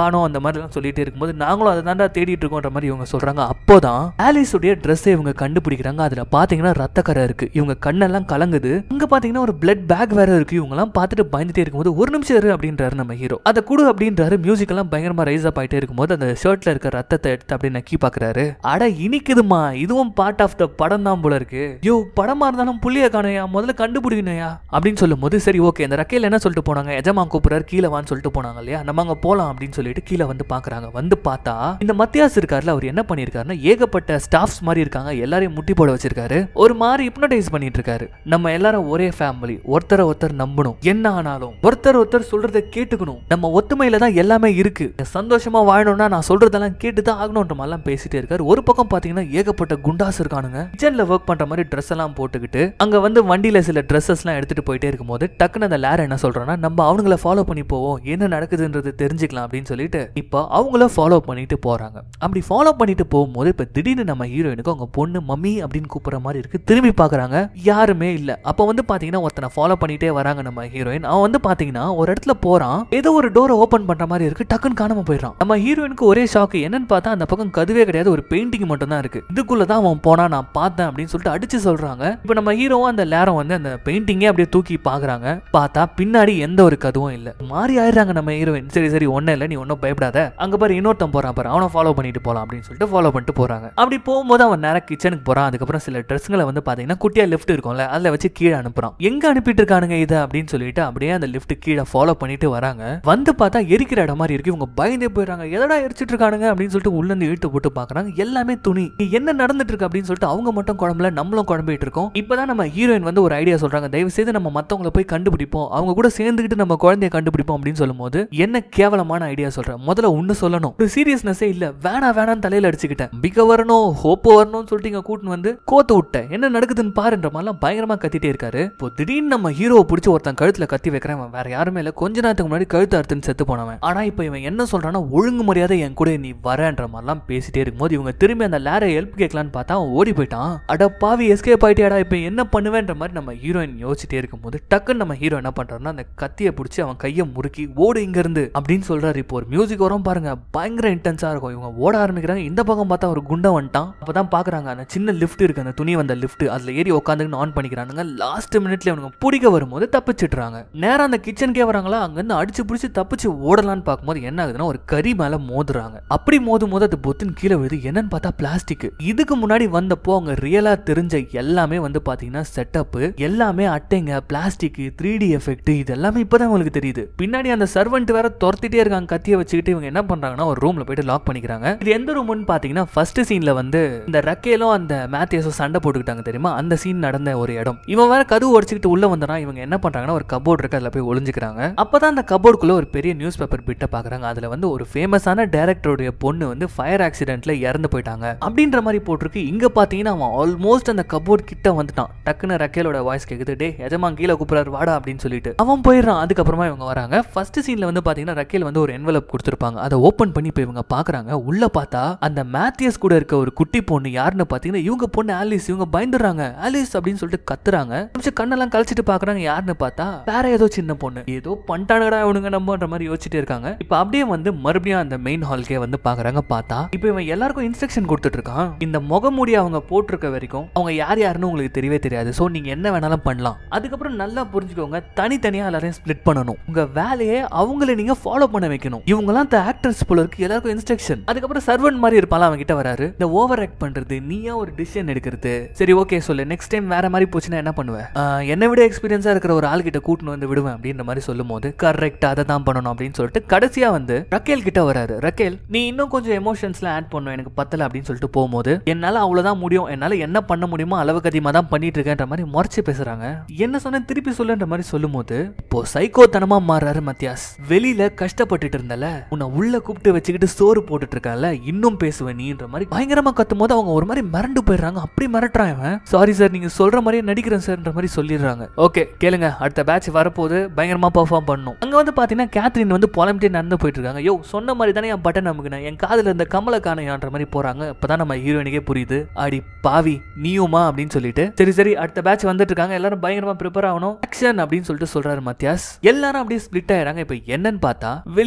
Speaker 1: காணோம் அந்த மாதிரிலாம் சொல்லிட்டு இருக்கும்போது நாங்களும் அதை தாண்டா தேடிட்டு இருக்கோன்ற மாதிரி இவங்க சொல்றாங்க அப்போதான் ஆலிஸுடைய ட்ரெஸ்ஸை இவங்க கண்டுபிடிக்கிறாங்க அதுல பாத்தீங்கன்னா ரத்தக்கரை இருக்கு இவங்க கண்ணெல்லாம் கலங்குது அங்க பாத்தீங்கன்னா ஒரு பிளட் பேக் வேற இருக்கு இவங்க எல்லாம் பார்த்துட்டு பயந்துட்டே இருக்கும்போது ஒரு நிமிஷம் இரு அப்படின்றாரு நம்ம ஹீரோ அதை குடு அப்படின்றாரு மியூசிக் எல்லாம் பயங்கரமா ரைஸ் அப் ஆயிட்டே இருக்கும்போது அந்த ஷர்ட்ல இருக்க ரத்தத்தை எடுத்து அப்படியே நக்கி பாக்குறாரு அட இனிக்குதுமா இதுவும் பார்ட் ஆஃப் த படம் தான் போல இருக்கு யோ படமா இருந்தாலும் புள்ளிய காணையா முதல்ல கண்டுபிடிக்கணையா அப்படின்னு சொல்லும் போது சரி ஓகே இந்த ரக்கையில் என்ன சொல்லிட்டு போனாங்க எஜமான் கூப்பிடுறாரு கீழே வான்னு சொல்லிட்டு போனாங்க இல்லையா நம்ம அங்க போலாம் அப்படின்னு சொல்லிட்டு கீழே வந்து பாக்குறாங்க வந்து பார்த்தா இந்த மத்தியாஸ் இருக்காருல அவர் என்ன பண்ணிருக்காருன்னா ஏகப்பட்ட ஸ்டாஃப்ஸ் மாதிரி இருக்காங்க எல்லாரையும் முட்டி போட வச்சிருக்காரு ஒரு மாதிரி ஹிப்னடைஸ் பண்ணிட்டு இருக்காரு நம்ம எல்லாரும் ஒரே ஃபேமிலி ஒருத்தரை ஒருத்தர் நம்பணும் என்ன ஆனாலும் ஒருத்தர் ஒருத்தர் சொல்றதை கேட்டுக்கணும் நம்ம ஒத்துமையில தான் எல்லாமே இருக்கு சந்தோஷமா வாழணும்னா நான் சொல்றதெல்லாம் கேட்டு தான் ஆகணும்ன்ற மாதிரிலாம் பேசிட்டே இருக்காரு ஒரு பக்கம் பாத்தீங்கன்னா ஏகப்பட்ட குண்டாஸ் இருக்கானுங்க கிச்சன்ல ஒர்க் பண்ற மாதிரி ட்ரெஸ் எல்லாம் போட்டுக்கிட்டு அங்க வந்து வண்டியில சில ட்ரெஸ்ஸஸ் எல்லாம் எடுத்துட்டு போயிட்டே இருக்கும்போது டக்குன்னு அந்த லேர் என்ன சொல்றான்னா நம்ம அவங்கள ஃபாலோ பண்ணி போவோம் என்ன நடக்குதுன்றது தெரிஞ்சுக்கலாம் அப்படின்னு சொல்லிட்டு இப்போ அவங்கள ஃபாலோ பண்ணிட்டு போறாங்க அப்படி ஃபாலோ பண்ணிட்டு போகும்போது இப்போ திடீர்னு நம்ம ஹீரோயினுக்கு அவங்க பொண்ணு மம்மி அப்படின்னு கூப்பிடுற மாதிரி இருக்கு திரும்பி பாக்குறாங்க யாருமே இல்ல அப்போ வந்து பாத்தீங்கன்னா ஒருத்தனை ஃபாலோ பண்ணிட்டே வராங்க நம்ம ஹீரோயின் அவன் வந்து பாத்தீங்கன்னா ஒரு இடத்துல போறான் ஏதோ ஒரு டோரை ஓபன் பண்ற மாதிரி இருக்கு டக்குன்னு காணாம போயிடுறான் நம்ம ஹீரோயினுக்கு ஒரே ஷாக்கு என்னன்னு பார்த்தா அந்த பக்கம் கதுவே கிடையாது ஒரு பெயிண்டிங் மட்டும் தான் இருக்கு இதுக்குள்ள தான் அவன் போனா நான் பார்த்தேன் அப்படின்னு சொல்லிட்டு அடிச்சு சொல்றாங்க இப்போ நம்ம ஹீரோவும் அந்த லேரம் வந்து அந்த பெயிண்டிங்கே அப்படியே தூக்கி பாக்குறாங்க பார்த்தா பின்னாடி எந்த ஒரு கதுவும் இல்ல மாறி ஆயிடுறாங்க நம்ம ஹீரோயின் சரி சரி ஒன்னும் இல்லை நீ ஒன்றும் பயப்படாத அங்க பாரு இன்னொருத்தன் போறான் பாரு அவனை ஃபாலோ பண்ணிட்டு போலாம் அப்படின்னு சொல்லிட்டு ஃபாலோ பண்ணிட்டு போறாங்க அப்படி போகும்போது அவன் நேரம் கிச்சனுக்கு போறான் அதுக்கப்புறம் சில ட்ரெஸ்களை வந்து பாத்தீங்கன்னா குட்டியா லிஃப்ட் இருக்கும்ல அதுல வச்சு கீழே அனுப்புறான் எங்க அனுப்பிட்டு இருக்கானுங்க இதை அப்படின்னு சொல்லிட்டு அப்படியே அந்த லிஃப்ட் கீழே ஃபாலோ பண்ணிட்டு வராங்க வந்து பார்த்தா எரிக்கிற இடம் மாதிரி இருக்கு இவங்க பயந்தே போயிடுறாங்க எதடா எரிச்சிட்டு இருக்கானுங்க அப்படின்னு சொல்லிட்டு உள்ள இருந்து இழுத்து போட்டு பாக்குறாங்க எல்லாமே துணி இங்க என்ன நடந்துட்டு இருக்கு அப்படின்னு சொல்லிட்டு அவங்க மட்டும் குழம்புல நம்மளும் குழம்பிட்டு இருக்கோம் இப்பதான் நம்ம ஹீரோயின் வந்து ஒரு ஐடியா சொல்றாங்க தயவு செய்து நம்ம மத்தவங்கள போய் கண்டுபிடிப்போம் அவங்க கூட சேர்ந்துக்கிட்டு நம்ம குழந்தைய கண்டுபிடிப்போம் அப்படின்னு சொல்லும்போது என்ன கேவலமான ஐடியா சொல்றேன் முதல்ல ஒண்ணு சொல்லணும் ஒரு சீரியஸ்னஸே இல்ல வேணா வேணான்னு தலையில அடிச்சுக்கிட்டேன் பிக வரணும் ஹோப்பு வரணும்னு சொல்லிட்டு இங்க கூட்டின்னு வந்து கோத்து விட்டேன் என்ன நடக்குதுன்னு பாருன்ற மாதிரிலாம் பயங்கரமா கத்திட்டே இருக்காரு இப்போ திடீர்னு நம்ம ஹீரோவை பிடிச்சி ஒருத்தன் கழுத்துல கத்தி வைக்கிறேன் அவன் வேற யாருமே இல்ல கொஞ்ச நேரத்துக்கு முன்னாடி கழுத்து அறுத்துன்னு செத்து போனவன் ஆனா இப்போ இவன் என்ன சொல்றான்னா ஒழுங்கு மரியாதை என் கூட நீ வரன்ற மாதிரிலாம் பேசிட்டே இருக்கும்போது இவங்க திரும்பி அந்த லேரை ஹெல்ப் கேட்கலான்னு பார்த்தா அவன் ஓடி போயிட்டான் அட பாவி எஸ்கேப் ஆயிட்டியாடா இப்போ என்ன பண்ணுவேன்ற மாதிரி நம்ம ஹீரோயின் யோசிச்சுட்டே இருக்கும்போது டக்குன்னு நம்ம ஹீரோ என்ன பண்றாருன்னா அந்த கத்தியை பிடிச்சி அவன் கையை முறுக்கி ஓடு இங்க இருந்து அப்படின்னு சொல்றாரு இப்போ ஒரு மியூசிக் வரும் பாருங்க பயங்கர இன்டென்ஸா இருக்கும் இவங்க ஓட ஆரம்பிக்கிறாங்க இந்த பக்கம் பார்த்தா ஒரு குண்டை வந்துட்டான் அப்பதான் பாக்குறாங்க அந்த சின்ன லிஃப்ட் இருக்கு அந்த துணி வந்த லிஃப்ட் அதுல ஏறி உட்காந்துன்னு ஆன் பண்ணிக்கிறானுங்க லாஸ்ட் மினிட்ல அவனுங்க பிடிக்க வரும்போது தப்பிச்சிடுறாங்க நேரா அந்த கிச்சனுக்கே வராங்களா அங்க இருந்து அடிச்சு பிடிச்சி தப்பிச்சு ஓடலான்னு பார்க்கும்போது என்ன ஆகுதுன்னா ஒரு கறி மேல மோதுறாங்க அப்படி மோதும் போது அது பொத்துன்னு கீழே விழுது என்னன்னு பார்த்தா பிளாஸ்டிக் இதுக்கு முன்னாடி வந்தப்போ அவங்க ரியலா தெரிஞ்ச எல்லாமே வந்து பாத்தீங்கன்னா செட்டப் எல்லாமே அட்டைங்க பிளாஸ்டிக் த்ரீ டி எஃபெக்ட் இது எல்லாமே இப்பதான் உங்களுக்கு தெரியுது பின்னாடி அந்த சர்வெண்ட் வேற துரத்திட்டே இருக்காங்க கத்தியை வச்சுக்கிட்டு இவங்க என்ன பண்றாங்கன்னா ஒரு ரூம்ல போயிட்டு லாக் பண்ணிக்கிறாங்க இது எந்த ரூம்னு பாத்தீங்கன்னா ஃபர்ஸ்ட் சீன்ல வந்து இந்த ரக்கேலும் அந்த மேத்தியஸும் சண்டை போட்டுக்கிட்டாங்க தெரியுமா அந்த சீன் நடந்த ஒரு இடம் இவன் வேற கதவு உடச்சிக்கிட்டு உள்ள வந்தனா இவங்க என்ன பண்றாங்கன்னா ஒரு கபோர்டு இருக்கு அதுல போய் ஒளிஞ்சுக்கிறாங்க அப்பதான் அந்த கபோர்டுக்குள்ள ஒரு பெரிய நியூஸ் பேப்பர் பிட்ட பாக்குறாங்க அதுல வந்து ஒரு ஃபேமஸான டைரக்டருடைய பொண்ணு வந்து ஃபயர் ஆக்சிடென்ட்ல இறந்து போயிட்டாங்க அப்படின்ற மாதிரி போட்டிருக்கு இங்க பாத்தீங்கன்னா அவன் ஆல்மோஸ்ட் அந்த கபோர்ட் கிட்ட வந்துட்டான் டக்குன்னு ரக்கேலோட வாய்ஸ் கேக்குது டே எஜமான் கீழே கூப்பிடுறாரு வாடா அப்படின்னு சொல்லிட்டு அவன் போயிடுறான் அதுக்கப்புறமா இவங்க வராங்க ஃபர்ஸ்ட் சீன்ல வந்து பாத்தீங்கன்னா ரக்கேல் வந்து ஒரு envelope கொடுத்துருப்பாங்க அதை ஓபன் பண்ணி இப்போ இவங்க பாக்குறாங்க உள்ள பார்த்தா அந்த மேத்தியஸ் கூட இருக்க ஒரு குட்டி பொண்ணு யாருன்னு பாத்தீங்கன்னா இவங்க பொண்ணு ஆலிஸ் இவங்க பயந்துடுறாங்க ஆலிஸ் அப்படின்னு சொல்லிட்டு கத்துறாங்க கொஞ்சம் கண்ணெல்லாம் கழிச்சிட்டு பாக்குறாங்க யாருன்னு பார்த்தா வேற ஏதோ சின்ன பொண்ணு ஏதோ பண்ணிட்டானுங்கடா இவனுங்க நம்மன்ற மாதிரி யோசிச்சுட்டே இருக்காங்க இப்போ அப்படியே வந்து மறுபடியும் அந்த மெயின் ஹால்க்கே வந்து பாக்குறாங்க பார்த்தா இப்போ இவன் எல்லாருக்கும் இன்ஸ்ட்ரக்ஷன் கொடுத்துட்டு இருக்கான் இந்த முகமூடி அவங்க போட்டிருக்க வரைக்கும் அவங்க யார் யாருன்னு உங்களுக்கு தெரியவே தெரியாது ஸோ நீங்க என்ன வேணாலும் பண்ணலாம் அதுக்கப்புறம் நல்லா புரிஞ்சுக்கோங்க தனித்தனியா எல்லாரையும் ஸ்ப்ளிட் பண்ணணும் உங்க வேலையை அவங்கள நீங்க ஃபாலோ பண்ண வைக்கணும் இவங்கலாம் இந்த ஆக்டர்ஸ் போல இருக்கு எல்லாருக்கும் இன்ஸ்ட்ரக்ஷன் அதுக்கப்புறம் சர்வன் மாதிரி இருப்பான் அவன் கிட்ட வராரு இந்த ஓவர் ஆக்ட் பண்றது நீயா ஒரு டிசிஷன் எடுக்கிறது சரி ஓகே சொல்லு நெக்ஸ்ட் டைம் வேற மாதிரி போச்சுன்னா என்ன பண்ணுவேன் ஆஹ், என்னை விட எக்ஸ்பீரியன்ஸா இருக்கிற ஒரு ஆள் கிட்ட கூட்டின்னு வந்து விடுவேன் அப்படின்ற மாதிரி சொல்லும் போது கரெக்டா அதை தான் பண்ணணும் அப்படின்னு சொல்லிட்டு கடைசியா வந்து ரக்கேல் கிட்ட வராரு ரக்கேல் நீ இன்னும் கொஞ்சம் எமோஷன்ஸ்லாம் ஆட் பண்ணும் எனக்கு பத்தல அப்படின்னு சொல்லிட்டு போகும்போது என்னால அவ்வளவுதான் முடியும் என்னால என்ன பண்ண முடியுமோ அளவுக்கு அதிகமாக தான் பண்ணிட்டு இருக்கேன்ற மாதிரி முறைச்சு பேசுறாங்க என்ன சொன்ன திருப்பி சொல்லுன்ற மாதிரி சொல்லும்போது இப்போ சைக்கோத்தனமா மாறாரு மத்தியாஸ் வெளியில கஷ்டப்பட்டுட்டு இருந்தல உன்னை உள்ள கூப்பிட்டு வச்சுக்கிட்டு சோறு போட்டுட்டு இருக்கல இன்னும் பேசுவேன் நீன்ற மாதிரி பயங்கரமா கத்தும் போது அவங்க ஒரு மாதிரி மிரண்டு போயிடுறாங்க அப்படி மிரட்டுறான் இவன் சாரி சார் நீங்க சொல்ற மாதிரியே நடிக்கிறேன் சார்ன்ற மாதிரி சொல்லிடுறாங்க ஓகே கேளுங்க அடுத்த பேட்ச் வரப்போகுது பயங்கரமா பெர்ஃபார்ம் பண்ணும் அங்க வந்து பாத்தீங்கன்னா கேத்ரின் வந்து புலம்பிட்டே நடந்து போயிட்டு இருக்காங்க யோ சொன்ன மாதிரி தானே என் பட்டன் அமுக்குனேன் என் காதுல இருந்த கமல காணையான்ற மாதிரி போறாங்க இப்பதான் நம்ம ஹீரோயினுக்கே புரியுது அடி பாவி நீயுமா அப்படின்னு சொல்லிட்டு சரி சரி அடுத்த பேட்ச் வந்துட்டு இருக்காங்க எல்லாரும் பயங்கரமா ப்ரிப்பேர் ஆகணும் ஆக்ஷன் அப்படின்னு சொல்லிட்டு சொல்றாரு மத்தியாஸ் எல்லாரும் அப்படியே ஸ்பிளிட் ஆயிராங்க இப்போ என்னன்னு பார்த்தா வெளியில அத்த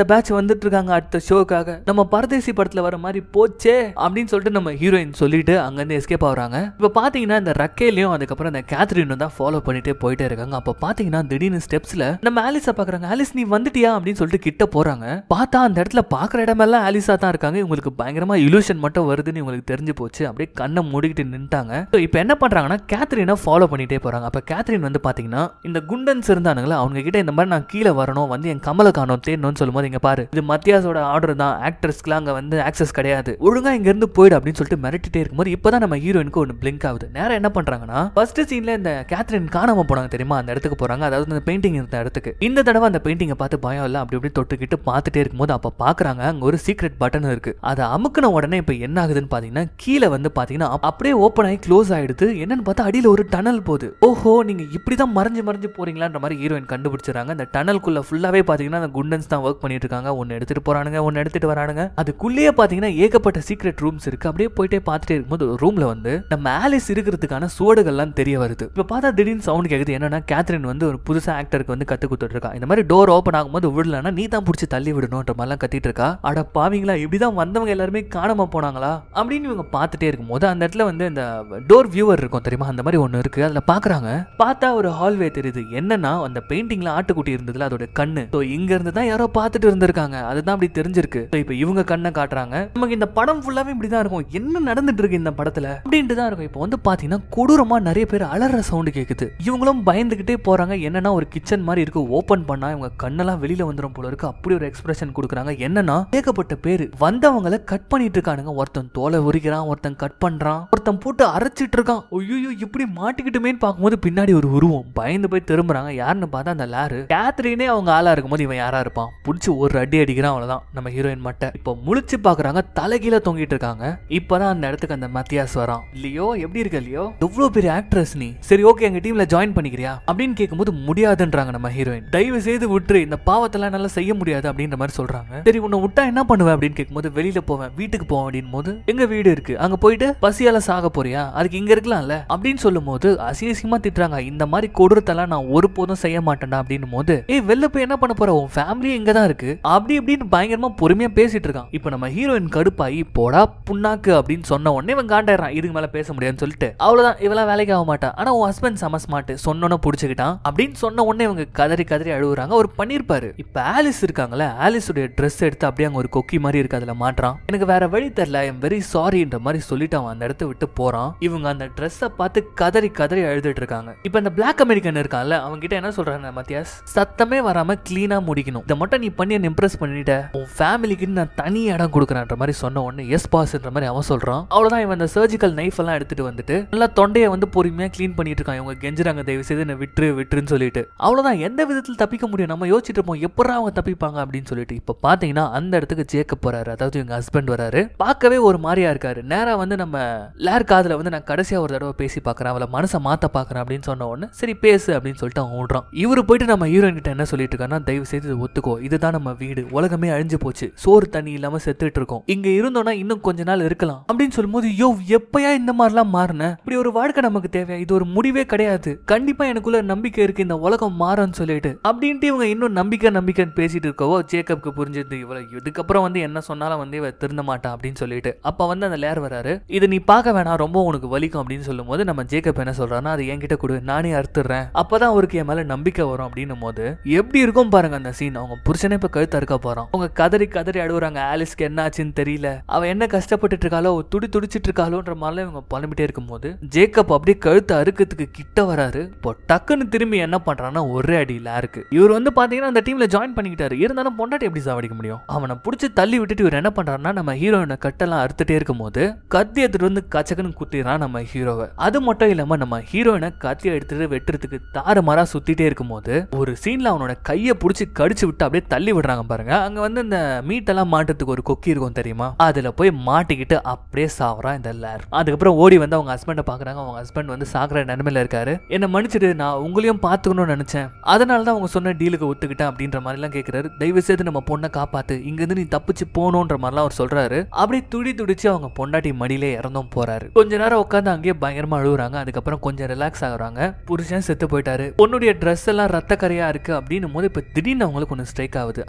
Speaker 1: பேட்ச் வந்துட்டு இருக்காங்க அடுத்த ஷோக்காக நம்ம பரதேசி படத்துல வர மாதிரி போச்சே அப்படின்னு சொல்லிட்டு நம்ம ஹீரோயின் சொல்லிட்டு அங்கிருந்து எஸ்கேப் ஆகுறாங்க இப்ப பாத்தீங்கன்னா இந்த ரக்கேலையும் அதுக்கப்புறம் இந்த கேத்ரினும் தான் ஃபாலோ பண்ணிட்டே போயிட்டே இருக்காங்க அப்ப பாத்தீங்கன்னா திடீர்னு ஸ்டெப்ஸ்ல நம்ம ஆலிஸ பாக்குறாங்க ஆலிஸ் நீ வந்துட்டியா அப்படின்னு சொல்லிட்டு கிட்ட போறாங்க பார்த்தா அந்த இடத்துல பாக்குற இடமெல்லாம் ஆலிஸா தான் இருக்காங்க இவங்களுக்கு பயங்கரமா இலூஷன் மட்டும் வருதுன்னு இவங்களுக்கு தெரிஞ்சு போச்சு அப்படியே கண்ணை மூடிக்கிட்டு நின்ட்டாங்க ஸோ இப்போ என்ன பண்றாங்கன்னா கேத்ரினை ஃபாலோ பண்ணிட்டே போறாங்க அப்ப கேத்ரின் வந்து பாத்தீங்கன்னா இந்த குண்டன்ஸ் இருந்தானுங்களா அவங்க கிட்ட இந்த மாதிரி நான் கீழே வரணும் வந்து என் கமலை காணும் தேடணும்னு சொல்லும்போது இங்க பாரு இது மத்தியாஸோட ஆர்டர் தான் ஆக்டர்ஸ்க்குலாம் அங்க வந்து ஆக்சஸ் கிடையாது ஒழுங்கா இங்க இருந்து போயிடு அப்படின்னு சொல்லிட்டு மிரட்டிட்டே இருக்கும்போது இப்பதான் நம்ம ஹீரோயினுக்கு ஒன்று பிளிங்க் ஆகுது நேரம் என்ன பண்றாங்கன்னா ஃபர்ஸ்ட் சீன்ல இந்த கேத்ரின் காணாம போனாங்க தெரியுமா அந்த இடத்துக்கு போறாங்க அதாவது அந்த பெயிண்டிங் இருந்த இடத்துக்கு இந்த தடவை அந்த பெயிண்டிங்கை பார்த்து பயம் இல்லை அப்படி இப்படி தொட்டுக்கிட்டு பார்த்துட்டே இருக்கும்போது அப்ப பாக்குறாங்க அங்க ஒரு சீக்ரெட் பட்டன் இருக்கு அதை அமுக்குன உடனே இப்ப என்ன ஆகுதுன்னு பாத்தீங்கன்னா கீழே வந்து பாத்தீங்கன்னா அப்~ அப்படியே ஓப்பன் ஆகி க்ளோஸ் ஆயிடுது என்னன்னு பார்த்தா அடியில ஒரு டனல் போகுது ஓஹோ நீங்க இப்படிதான் மறைஞ்சு மறைஞ்சு போறீங்களான்ற மாதிரி ஹீரோயின் கண்டுபிடிச்சிடறாங்க அந்த டனல்குள்ள ஃபுல்லாவே பாத்தீங்கன்னா அந்த குண்டன்ஸ் தான் ஒர்க் பண்ணிட்டு இருக்காங்க ஒன்னு எடுத்துட்டு போறானுங்க ஒன்னு எடுத்துட்டு வரானுங்க அதுக்குள்ளேயே பாத்தீங்கன்னா ஏகப்பட்ட சீக்ரெட் ரூம்ஸ் இருக்கு அப்படியே போயிட்டே பார்த்துட்டே இருக்கும்போது ஒரு ரூம்ல வந்து நம்ம ஆலிஸ் இருக்கிறதுக்கான சுவடுகள்லாம் தெரிய வருது இப்ப பார்த்தா திடீர்னு சவுண்ட் கேக்குது என்னன்னா கேத்ரின் வந்து ஒரு புதுசா ஆக்டருக்கு வந்து கத்து கொடுத்துட்டு இருக்கா இந்த மாதிரி டோர் ஓப்பன் ஆகும்போது விடலன்னா நீ தான் பிடிச்சி தள்ளி விடணும்ன்ற மாதிரிலாம் கத்திட்டு இருக்கா அட பாவீங்களா இப்படிதான் வந்தவங்க எல்லாருமே காணாம போனாங்களா அப்படின்னு இவங்க பார்த்துட்டே இருக்கும்போது அந்த இடத்துல வந்து இந்த டோர் வியூவர் இருக்கும் தெரியுமா அந்த மாதிரி ஒன்று இருக்கு அதுல பாக்குறாங்க பார்த்தா ஒரு ஹால்வே தெரியுது என்னன்னா அந்த பெயிண்டிங்ல ஆட்டுக்குட்டி இருந்ததுல அதோட கண்ணு ஸோ இங்க இருந்து தான் யாரோ பார்த்துட்டு இருந்திருக்காங்க அதுதான் அப்படி தெரிஞ்சிருக்கு ஸோ இப்போ இவங்க கண்ணை காட்டுறாங்க நமக்கு இந்த படம் ஃபுல்லாவே இப்படிதான் இருக்கும் என்ன நடந்துட்டு இருக்கு இந்த படத்துல அப்படின்ட்டு தான் இருக்கும் இப்போ வந்து பாத்தீங்கன்னா கொடூரமா நிறைய பேர் அலற சவுண்டு கேக்குது இவங்களும் பயந்துகிட்டே போறாங்க என்னன்னா ஒரு கிச்சன் மாதிரி இருக்கு ஓபன் பண்ணா இவங்க கண்ணெல்லாம் வெளியில வந்துடும் போல இருக்கு அப்படி ஒரு எக்ஸ்பிரஷன் கொடுக்குறாங்க என்னன்னா ஏகப்பட்ட பேர் வந்தவங்களை கட் பண்ணிட்டு இருக்கானுங்க ஒருத்தன் தோலை உரிக்கிறான் ஒருத்தன் கட் பண்றான் ஒருத்தன் போட்டு அரைச்சிட்டு இருக்கான் ஐயோ இப்படி மாட்டிக்கிட்டுமேன்னு பார்க்கும்போது பின்னாடி ஒரு உருவம் பயந்து போய் திரும்புறாங்க யாருன்னு பார்த்தா அந்த லாரு கேத்ரினே அவங்க ஆளா இருக்கும்போது இவன் யாரா இருப்பான் புடிச்சு ஒரு அடி அடிக்கிறான் அவ்வளவுதான் நம்ம ஹீரோயின் மட்டும் இப்போ முழிச்சு பாக்குறாங்க தலைகீழ தொங்கிட்டு இருக்காங்க இப்பதான் அந்த இடத்துக்கு அந்த மத்தியாஸ் வரான் லியோ எப்படி இருக்க லியோ எவ்வளவு பெரிய ஆக்ட்ரஸ் நீ சரி ஓகே எங்க டீம்ல ஜாயின் பண்ணிக்கிறியா அப்படின்னு கேட்கும்போது முடியாதுன்றாங்க நம்ம ஹீரோயின் தயவு செய்து விட்டுரு இந்த பாவத்தெல்லாம் நல்லா செய்ய முடியாது அப்படின்ற மாதிரி சொல்றாங்க சரி உன்னை விட்டா என்ன பண்ணுவேன் அப்படின்னு கேட்கும்போது வெளியில போவேன் வீட்டுக்கு போவேன் அப்படின் போது எங்க வீடு இருக்கு அங்க போயிட்டு பசியால சாக போறியா அதுக்கு இங்க இருக்கலாம்ல அப்படின்னு சொல்லும் போது அசிங்கமா திட்டுறாங்க இந்த மாதிரி கொடூரத்தெல்லாம் நான் ஒருபோதும் செய்ய மாட்டேன்டா அப்படின்னும் போது ஏய் வெளில போய் என்ன பண்ண போற உன் ஃபேமிலி இங்க தான் இருக்கு அப்படி இப்படின்னு பயங்கரமா பொறுமையா பேசிட்டு இருக்கான் இப்போ நம்ம ஹீரோயின் கடுப்பாயி போடா புண்ணாக்கு அப்படின்னு சொன்ன உடனே இவன் காண்டாயிரான் இதுக்கு மேல பேச முடியாதுன்னு சொல்லிட்டு அவ்வளவுதான் இவெல்லாம் வேலைக்கு ஆக மாட்டான் ஆனா உன் ஹஸ்பண்ட் செம ஸ்மார்ட் சொன்னோன்னு புடிச்சுக்கிட்டான் அப்படின்னு சொன்ன உடனே இவங்க கதறி கதறி அழுகுறாங்க அவர் பண்ணிருப்பாரு இப்ப ஆலிஸ் இருக்காங்கல்ல ஆலிஸுடைய ட்ரெஸ் எடுத்து அப்படியே அங்க ஒரு கொக்கி மாதிரி இருக்கு அதுல மாட்டுறான் எனக்கு வேற வழி தெரியல ஐம் வெரி சாரின்ற மாதிரி சொல்லிட்டு அவன் அந்த இடத்த விட்டு போறான் இவங்க அந்த ட்ரெஸ்ஸை பார்த்து கதறி கதறி அழுதுட்டு இருக்காங்க இப்ப இந்த பிளாக் அமெரிக்கன் இருக்கான்ல அவங்க கிட்ட என்ன சொல்றாங்க மத்தியாஸ் சத்தமே வராம கிளீனா முடிக்கணும் இதை மட்டும் நீ பண்ணி என்ன இம்ப்ரெஸ் பண்ணிட்ட உன் ஃபேமிலிக்கு நான் தனி இடம் கொடுக்குறேன்ற மாதிரி சொன்ன உடனே எஸ் பாஸ்ன்ற மாதிரி அவன் சொல்றான் அவ்வளவுதான் இவன் அந்த சர்ஜிக்கல் நைஃப் எல்லாம் எடுத்துட்டு வந்துட்டு நல்லா தொண்டையை வந்து பொறுமையா க்ளீன் பண்ணிட்டு இருக்கான் இவங்க கெஞ்சுறாங்க தயவு செய்து என்ன விட்டுரு விட்டுருன்னு சொல்லிட்டு அவ்வளவுதான் எந்த விதத்தில் தப்பிக்க முடியும் நம்ம யோசிச்சுட்டு இருப்போம் எப்படா அவங்க தப்பிப்பாங்க அப்படின்னு சொல்லிட்டு இப்ப பாத்தீங்கன்னா அந்த இடத்துக்கு ஜேக்கப் போறாரு அதாவது இவங்க ஹஸ்பண்ட் வராரு பார்க்கவே ஒரு மாதிரியா இருக்காரு நேரா வந்து நம்ம லேர் காதுல வந்து நான் கடைசியா ஒரு தடவை பேசி பார்க்கறேன் அவளை மனசை மாத்த பார்க்கறேன் அப்படின்னு சொன்ன உடனே சரி பேசு அப்படின்னு சொல்லிட்டு அவன் விடுறான் இவரு போயிட்டு நம்ம ஹீரோயின் கிட்ட என்ன சொல்லிட்டு இருக்காருன்னா தயவு செய்து இதை ஒத்துக்கோ இதுதான் நம்ம வீடு உலகமே அழிஞ்சு போச்சு சோறு தண்ணி இல்லாம செத்துட்டு இருக்கோம் இங்க இருந்தோம்னா இன்னும் கொஞ்ச நாள் இருக்கலாம் அப்படின்னு சொல்லும்போது யோ எப்பயா இந்த மாதிரிலாம் மாறின இப்படி ஒரு வாழ்க்கை நமக்கு தேவையா இது ஒரு முடிவே கிடையாது கண்டிப்பா எனக்குள்ள நம்பிக்கை இருக்கு இந்த உலகம் மாறும்னு சொல்லிட்டு அப்படின்ட்டு இவங்க இன்னும் நம்பிக்கை நம்பிக்கைன்னு பேசிட்டு இருக்கவோ ஜேக்கப்க்கு புரிஞ்சது இவளை இதுக்கப்புறம் வந்து என்ன சொன்னாலும் வந்து இவ திருந்த மாட்டான் அப்படின்னு சொல்லிட்டு அப்ப வந்து அந்த லேர் வராரு இது நீ பார்க்க வேணாம் ரொம்ப உனக்கு வலிக்கும் அப்படின்னு சொல்லும்போது நம்ம ஜேக்கப் என்ன சொல்றான்னா அது என்கிட்ட கொடு நானே அறுத்துறேன் அப்பதான் அவருக்கு என் மேல நம்பிக்கை வரும் அப்படின்னும் போது எப்படி இருக்கும் பாருங்க அந்த சீன் அவங்க புருஷனே இப்ப கழுத்து அறுக்க போறான் அவங்க கதறி கதறி அழுகுறாங்க ஆலிஸ்க்கு என்ன ஆச்சுன்னு தெரியல அவ என்ன கஷ்டப்பட்டுட்டு இருக்காளோ துடி துடிச்சிட்டு இருக்காளோன்ற மாதிரிலாம் இவங்க புலம்பிட்டே இருக்கும்போது ஜேக்கப் அப்படியே கழுத்து அறுக்கிறதுக்கு கிட்ட வராரு இப்போ டக்குன்னு திரும்பி என்ன பண்றான்னா ஒரே அடியில இருக்கு இவர் வந்து பாத்தீங்கன்னா அந்த டீம்ல ஜாயின் பண்ணிக்கிட்டாரு இருந்தாலும் பொண்டாட்டி எப்படி சாவடிக்க முடியும் அவனை புடிச்சு தள்ளி விட்டுட்டு இவர் என்ன பண்றாருன்னா நம்ம ஹீரோயினை கட்டெல்லாம் அறுத்துட்டே இருக்கும்போது கத்தி எடுத்துட்டு வந்து கச்சக்குன்னு குத்திடுறான் நம்ம ஹீரோவை அது மட்டும் இல்லாம நம்ம ஹீரோயினை கத்தியை எடுத்துட்டு வெட்டுறதுக்கு தாறுமாறா சுத்திட்டே இருக்கும்போது ஒரு சீன்ல அவனோட கையை புடிச்சு கடிச்சு விட்டு அப்படியே தள்ளி விடுறாங்க பாருங்க அங்க வந்து இந்த மீட்டெல்லாம் மாட்டுறதுக்கு ஒரு கொக்கி இருக்கும் தெரியுமா அதுல போய் மாட்டிக்கிட்டு அப்படியே சாவறான் இந்த லேர் அதுக்கப்புறம் ஓடி வந்து அவங்க ஹஸ்பண்டை பாக்குறாங்க அவங்க ஹஸ்பண்ட் வந்து சாகுற நிலைமையில இருக்காரு என்ன மன்னிச்சிடு நான் உங்களையும் பாத்துக்கணும்னு நினைச்சேன் அதனால தான் அவங்க சொன்ன டீலுக்கு ஒத்துக்கிட்டேன் அப்படின்ற மாதிரிலாம் கேட்கிறாரு தயவு செய்து நம்ம பொண்ணை காப்பாத்து இங்க இருந்து நீ தப்பிச்சு போகணுன்ற மாதிரிலாம் அவர் சொல்றாரு அப்படியே துடி துடிச்சு அவங்க பொண்டாட்டி மடியிலே இறந்தும் போறாரு கொஞ்ச நேரம் உட்காந்து அங்கேயே பயங்கரமா அழுகுறாங்க அதுக்கப்புறம் கொஞ்சம் ரிலாக்ஸ் ஆகுறாங்க புருஷன் செத்து போயிட்டாரு பொண்ணுடைய ட்ரெஸ் எல்லாம் ரத்த கரையா இருக்கு அப்படின்னும் போது இப்ப திடீர்னு அவங்களுக்கு ஒன்று ஸ்ட்ரைக் ஆகுது அந்த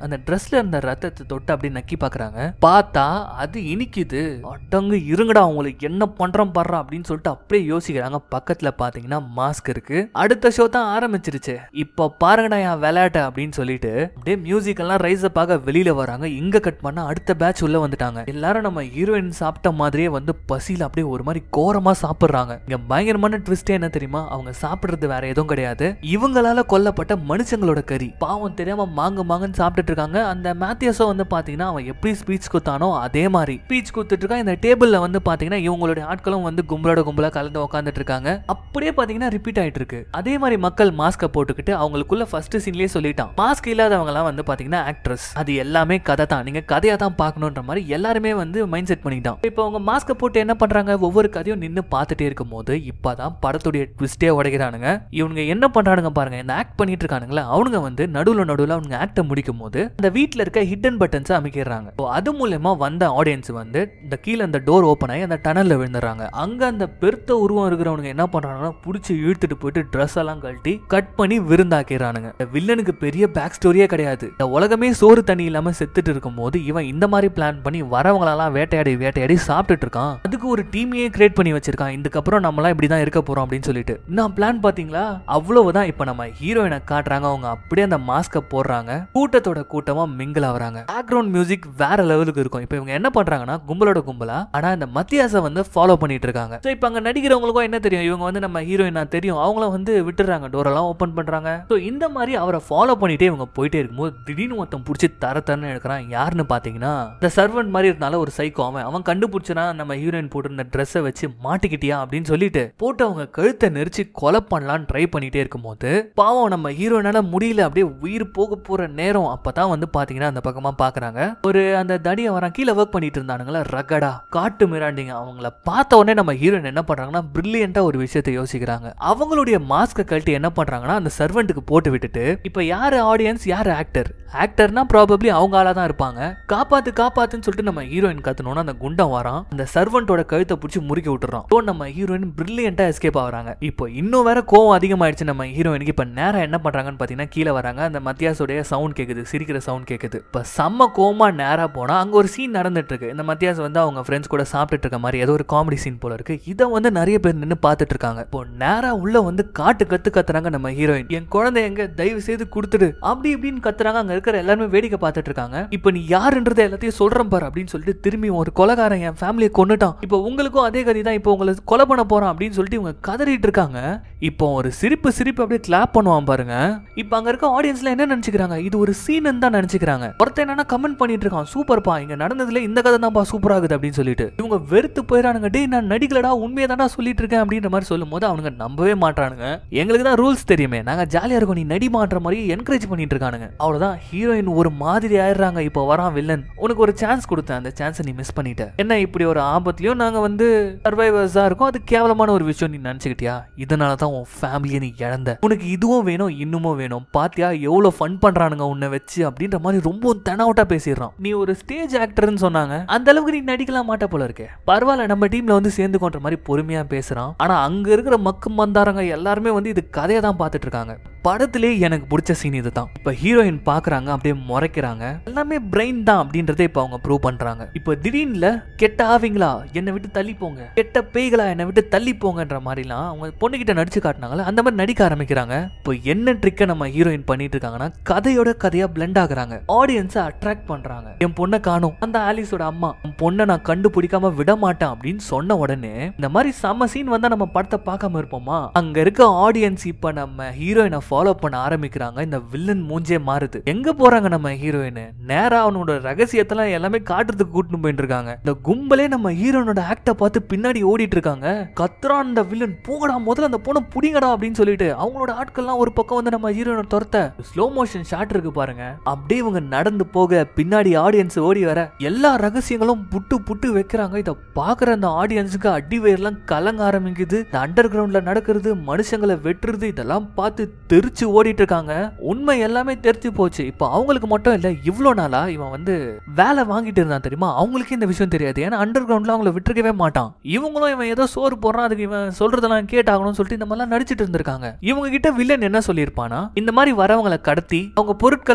Speaker 1: அந்த ட்ரெஸ்ல இருந்த ரத்தத்தை தொட்டு அப்படியே நக்கி பாக்குறாங்க பார்த்தா அது இனிக்குது அடங்கு இருங்கடா உங்களுக்கு என்ன பண்றோம் பாடுறா அப்படின்னு சொல்லிட்டு அப்படியே யோசிக்கிறாங்க பக்கத்துல பாத்தீங்கன்னா மாஸ்க் இருக்கு அடுத்த ஷோ தான் ஆரம்பிச்சிருச்சு இப்போ பாருங்கடா என் விளையாட்டு அப்படின்னு சொல்லிட்டு அப்படியே மியூசிக் எல்லாம் ரைஸ் ஆக வெளியில வராங்க இங்க கட் பண்ணா அடுத்த பேட்ச் உள்ள வந்துட்டாங்க எல்லாரும் நம்ம ஹீரோயின் சாப்பிட்ட மாதிரியே வந்து பசியில அப்படியே ஒரு மாதிரி கோரமா சாப்பிடுறாங்க இங்க பயங்கரமான ட்விஸ்டே என்ன தெரியுமா அவங்க சாப்பிடுறது வேற எதுவும் கிடையாது இவங்களால கொல்லப்பட்ட மனுஷங்களோட கறி பாவம் தெரியாம மாங்க மாங்கன்னு சாப்பிட்டுட்டு இருக்காங்க அந்த மேத்தியஸோ வந்து பாத்தீங்கன்னா அவன் எப்படி ஸ்பீச் குத்தானோ அதே மாதிரி ஸ்பீச் குத்துட்டு இருக்கான் இந்த டேபிள்ல வந்து பாத்தீங்கன்னா இவங்களுடைய ஆட்களும் வந்து கும்பலோட கும்பலா கலந்து உட்காந்துட்டு இருக்காங்க அப்படியே பாத்தீங்கன்னா ரிப்பீட் ஆயிட்டு இருக்கு அதே மாதிரி மக்கள் மாஸ்க போட்டுக்கிட்டு அவங்களுக்குள்ள ஃபர்ஸ்ட் சீன்லயே சொல்லிட்டான் மாஸ்க் இல்லாதவங்க எல்லாம் வந்து பாத்தீங்கன்னா ஆக்ட்ரஸ் அது எல்லாமே கதை தான் நீங்க கதையா தான் பார்க்கணுன்ற மாதிரி எல்லாருமே வந்து மைண்ட் செட் பண்ணிட்டான் இப்போ அவங்க மாஸ்க போட்டு என்ன பண்றாங்க ஒவ்வொரு கதையும் நின்னு பார்த்துட்டே இருக்கும் போது இப்பதான் படத்துடைய ட்விஸ்டே உடைக்கிறானுங்க இவனுங்க என்ன பண்றானுங்க பாருங்க இந்த ஆக்ட் பண்ணிட்டு இருக்கானுங்களா அவனுங்க வந்து நடுவுல நடுவுல அவனுங்க ஆக்ட முடிக்கும் போது அந்த வீட்ல இருக்க ஹிடன் பட்டன்ஸ் அமைக்கிறாங்க So, அது மூலயமா வந்த ஆடியன்ஸ் வந்து இந்த கீழே அந்த டோர் ஓப்பன் ஆகி அந்த டனல்ல விழுந்துறாங்க அங்க அந்த பெருத்த உருவம் இருக்கிறவனுங்க என்ன பண்றாங்கன்னா புடிச்சு இழுத்துட்டு போயிட்டு ட்ரெஸ் எல்லாம் கழட்டி கட் பண்ணி விருந்தாக்கிறானுங்க இந்த வில்லனுக்கு பெரிய பேக் ஸ்டோரியே கிடையாது இந்த உலகமே சோறு தண்ணி இல்லாம செத்துட்டு இருக்கும் போது இவன் இந்த மாதிரி பிளான் பண்ணி வரவங்களெல்லாம் வேட்டையாடி வேட்டையாடி சாப்பிட்டுட்டு இருக்கான் அதுக்கு ஒரு டீமையே கிரியேட் பண்ணி வச்சிருக்கான் இதுக்கப்புறம் நம்மளாம் இப்படி தான் இருக்க போறோம் அப்படின்னு சொல்லிட்டு நான் பிளான் பாத்தீங்களா அவ்வளவுதான் இப்ப நம்ம ஹீரோயினை காட்டுறாங்க அவங்க அப்படியே அந்த மாஸ்க போடுறாங்க கூட்டத்தோட கூட்டமா மிங்கிள் ஆகுறாங்க பேக்ரவுண்ட் மியூசிக் வேற லெவலுக்கு இருக்கும் இப்போ இவங்க என்ன பண்றாங்கன்னா கும்பலோட கும்பலா ஆனா இந்த மத்தியாச வந்து ஃபாலோ பண்ணிட்டு இருக்காங்க ஸோ இப்போ அங்க நடிக்கிறவங்களுக்கும் என்ன தெரியும் இவங்க வந்து நம்ம ஹீரோயினா தெரியும் அவங்கள வந்து விட்டுறாங்க டோரெல்லாம் ஓப்பன் பண்றாங்க ஸோ இந்த மாதிரி அவரை ஃபாலோ பண்ணிட்டே இவங்க போயிட்டே இருக்கும்போது திடீர்னு ஒருத்தன் பிடிச்சி தர தரன்னு எடுக்கிறான் யாருன்னு பாத்தீங்கன்னா இந்த சர்வெண்ட் மாதிரி இருந்தாலும் ஒரு சைக்கோ அவன் அவன் கண்டுபிடிச்சனா நம்ம ஹீரோயின் போட்டிருந்த ட்ரெஸ்ஸை வச்சு மாட்டிக்கிட்டியா அப்படின்னு சொல்லிட்டு போட்டு அவங்க கழுத்தை நெரிச்சு கொலை பண்ணலான்னு ட்ரை பண்ணிட்டே இருக்கும்போது பாவம் நம்ம ஹீரோயினால முடியல அப்படியே உயிர் போக போற நேரம் அப்பதான் வந்து பாத்தீங்கன்னா அந்த பக்கமா பாக்குறாங்க ஒரு அந்த தடியை வரான் கீழே ஒர்க் பண்ணிட்டு இருந்தானுங்களா ரகடா காட்டு மிராண்டிங்க அவங்கள பார்த்த உடனே நம்ம ஹீரோயின் என்ன பண்றாங்கன்னா பிரில்லியண்டா ஒரு விஷயத்தை யோசிக்கிறாங்க அவங்களுடைய மாஸ்க கழட்டி என்ன பண்றாங்கன்னா அந்த சர்வெண்ட்டுக்கு போட்டு விட்டுட்டு இப்ப யாரு ஆடியன்ஸ் யாரு ஆக்டர் ஆக்டர்னா ப்ராபப்ளி அவங்க ஆளா தான் இருப்பாங்க காப்பாத்து காப்பாத்துன்னு சொல்லிட்டு நம்ம ஹீரோயின் கத்தணும்னா அந்த குண்டம் வரான் அந்த சர்வெண்டோட கழுத்தை பிடிச்சி முறுக்கி விட்டுறான் So, நம்ம ஹீரோயின் பிரில்லியண்டா எஸ்கேப் ஆகுறாங்க இப்போ இன்னும் வேற கோவம் அதிகமாயிடுச்சு நம்ம ஹீரோயினுக்கு இப்ப நேரம் என்ன பண்றாங்கன்னு பாத்தீங்கன்னா கீழே வராங்க அந்த மத்தியாசோடைய சவுண்ட் கேக்குது சிரிக்கிற சவுண்ட் கேக்குது இப்ப செம்ம கோவமா நேரா போனா அங்க ஒரு சீன் நடந்துட்டு இருக்கு இந்த மத்தியாஸ் வந்து அவங்க ஃப்ரெண்ட்ஸ் கூட சாப்பிட்டுட்டு இருக்க மாதிரி ஏதோ ஒரு காமெடி சீன் போல இருக்கு இதை வந்து நிறைய பேர் நின்று பார்த்துட்டு இருக்காங்க இப்போ நேரா உள்ள வந்து காட்டு கத்து கத்துறாங்க நம்ம ஹீரோயின் என் குழந்தை எங்க தயவு செய்து கொடுத்துடு அப்படி இப்படின்னு கத்துறாங்க அங்க இருக்கிற எல்லாருமே வேடிக்கை பார்த்துட்டு இருக்காங்க இப்போ நீ யாருன்றதை எல்லாத்தையும் சொல்றேன் பாரு அப்படின்னு சொல்லிட்டு திரும்பி ஒரு கொலகாரன் என் ஃபேமிலியை கொன்னுட்டான் இப்போ உங்களுக்கும் அதே கதி தான் இப்போ உங்களை கொலை பண்ண போறான் அப்படின்னு சொல்லிட்டு இவங்க கதறிட்டு இருக்காங்க இப்போ ஒரு சிரிப்பு சிரிப்பு அப்படியே கிளாப் பண்ணுவான் பாருங்க இப்போ அங்க இருக்க ஆடியன்ஸ்ல என்ன நினைச்சுக்கிறாங்க இது ஒரு சீன் தான் நினைச்சுக்கிறாங்க ஒருத்தன் என்னன்னா கமெண்ட் பண்ணிட்டு இருக்கான் சூப்பர்ப்பா இங்க நடந்ததுல இந்த கதை தான்ப்பா சூப்பர் ஆகுது அப்படின்னு சொல்லிட்டு இவங்க வெறுத்து போயிடானுங்க டேய் நான் நடிக்கலடா உண்மையை தான்டா சொல்லிட்டு இருக்கேன் அப்படின்ற மாதிரி சொல்லும் போது அவனுங்க நம்பவே மாட்டானுங்க எங்களுக்கு தான் ரூல்ஸ் தெரியுமே நாங்க ஜாலியா இருக்கோம் நீ நடி மாட்டுற மாதிரி என்கரேஜ் பண்ணிட்டு இருக்கானுங்க அவ்வளவுதான் ஹீரோயின் ஒரு மாதிரி ஆயிடுறாங்க இப்போ வரான் வில்லன் உனக்கு ஒரு சான்ஸ் கொடுத்தேன் அந்த சான்ஸை நீ மிஸ் பண்ணிட்ட என்ன இப்படி ஒரு ஆபத்துலயும் நாங்க வந்து சர்வைவர்ஸா இருக்கோம் அது கேவலமான ஒரு விஷயம் நீ நினைச்சுக்கிட்டியா இதனால தான் உன் ஃபேமிலியை நீ இழந்த உனக்கு இதுவும் வேணும் இன்னுமும் வேணும் பாத்தியா எவ்வளவு ஃபன் பண்றானுங்க உன்னை வச்சு அப்படின்ற மாதிரி ரொம்ப தெனாவட்டா பேசிடுறான் நீ ஒரு ஸ்டேஜ் ஆக்டர்னு சொன்னாங்க அந்த அளவுக்கு நீ நடிக்கலாம் மாட்ட போல இருக்கே பரவாயில்ல நம்ம டீம்ல வந்து சேர்ந்துக்கோன்ற மாதிரி பொறுமையா பேசுறான் ஆனா அங்க இருக்கிற மக்கு மந்தாரங்க எல்லாருமே வந்து இது கதையை தான் பார்த்துட்டு இருக்காங்க படத்திலே எனக்கு பிடிச்ச சீன் இதுதான் இப்ப ஹீரோயின் பாக்குறாங்க அப்படியே முறைக்கிறாங்க எல்லாமே பிரெயின் தான் அப்படின்றத இப்ப அவங்க ப்ரூவ் பண்றாங்க இப்ப திடீர்ல கெட்ட ஆவிங்களா என்னை விட்டு தள்ளி போங்க கெட்ட பேய்களா என்னை விட்டு தள்ளி போங்கன்ற மாதிரிலாம் அவங்க பொண்ணுகிட்ட நடிச்சு காட்டினாங்களே அந்த மாதிரி நடிக்க ஆரம்பிக்கிறாங்க இப்போ என்ன ட்ரிக்கை நம்ம ஹீரோயின் பண்ணிட்டு இருக்காங்கன்னா கதையோட கதையா பிளெண்ட் ஆகுறாங்க ஆடியன்ஸை அட்ராக்ட் பண்றாங்க என் பொண்ணை காணும் அந்த ஆலிஸோட அம்மா உன் பொண்ணை நான் கண்டுபிடிக்காம விட மாட்டேன் அப்படின்னு சொன்ன உடனே இந்த மாதிரி செம்ம சீன் வந்தா நம்ம படத்தை பார்க்காம இருப்போமா அங்க இருக்க ஆடியன்ஸ் இப்ப நம்ம ஹீரோயினை ஃபாலோ பண்ண ஆரம்பிக்கிறாங்க இந்த வில்லன் மூஞ்சே மாறுது எங்க போறாங்க நம்ம ஹீரோயின் நேரா அவனோட ரகசியத்தெல்லாம் எல்லாமே காட்டுறதுக்கு கூட்டிட்டு போயிட்டு இருக்காங்க இந்த கும்பலே நம்ம ஹீரோனோட ஆக்ட பார்த்து பின்னாடி ஓடிட்டு இருக்காங்க கத்துறான் அந்த வில்லன் போங்கடா முதல்ல அந்த பொண்ணை புடிங்கடா அப்படின்னு சொல்லிட்டு அவங்களோட ஆட்கள்லாம் ஒரு பக்கம் வந்து நம்ம ஹீரோனை துரத்த ஸ்லோ மோஷன் ஷாட் இருக்கு பாருங்க அப்படியே இவங்க நடந்து போக பின்னாடி ஆடியன்ஸ் ஓடி வர எல்லா ரகசியங்களும் புட்டு புட்டு வைக்கிறாங்க இதை பாக்குற அந்த ஆடியன்ஸுக்கு அடி வயிறுலாம் கலங்க ஆரம்பிக்குது இந்த அண்டர் கிரவுண்ட்ல நடக்கிறது மனுஷங்களை வெட்டுறது இதெல்லாம் பார்த்து தெரிச்சு ஓடிட்டு இருக்காங்க உண்மை எல்லாமே தெரிஞ்சு போச்சு இப்போ அவங்களுக்கு மட்டும் இல்ல இவ்வளோ நாளா இவன் வந்து வேலை வாங்கிட்டு இருந்தான் தெரியுமா அவங்களுக்கே இந்த விஷயம் தெரியாது ஏன்னா அண்டர் கிரவுண்ட்ல அவங்கள விட்டுருக்கவே மாட்டான் இவங்களும் இவன் ஏதோ சோறு போடுறான் அதுக்கு இவன் சொல்றதெல்லாம் கேட்டாகணும்னு சொல்லிட்டு இந்த மாதிரிலாம் நடிச்சிட்டு இருந்திருக்காங்க இவங்க கிட்ட வில்லன் என்ன சொல்லியிருப்பானா இந்த மாதிரி வரவங்களை கடத்தி அவங்க பொருட்களை நான் விற்கிறேன்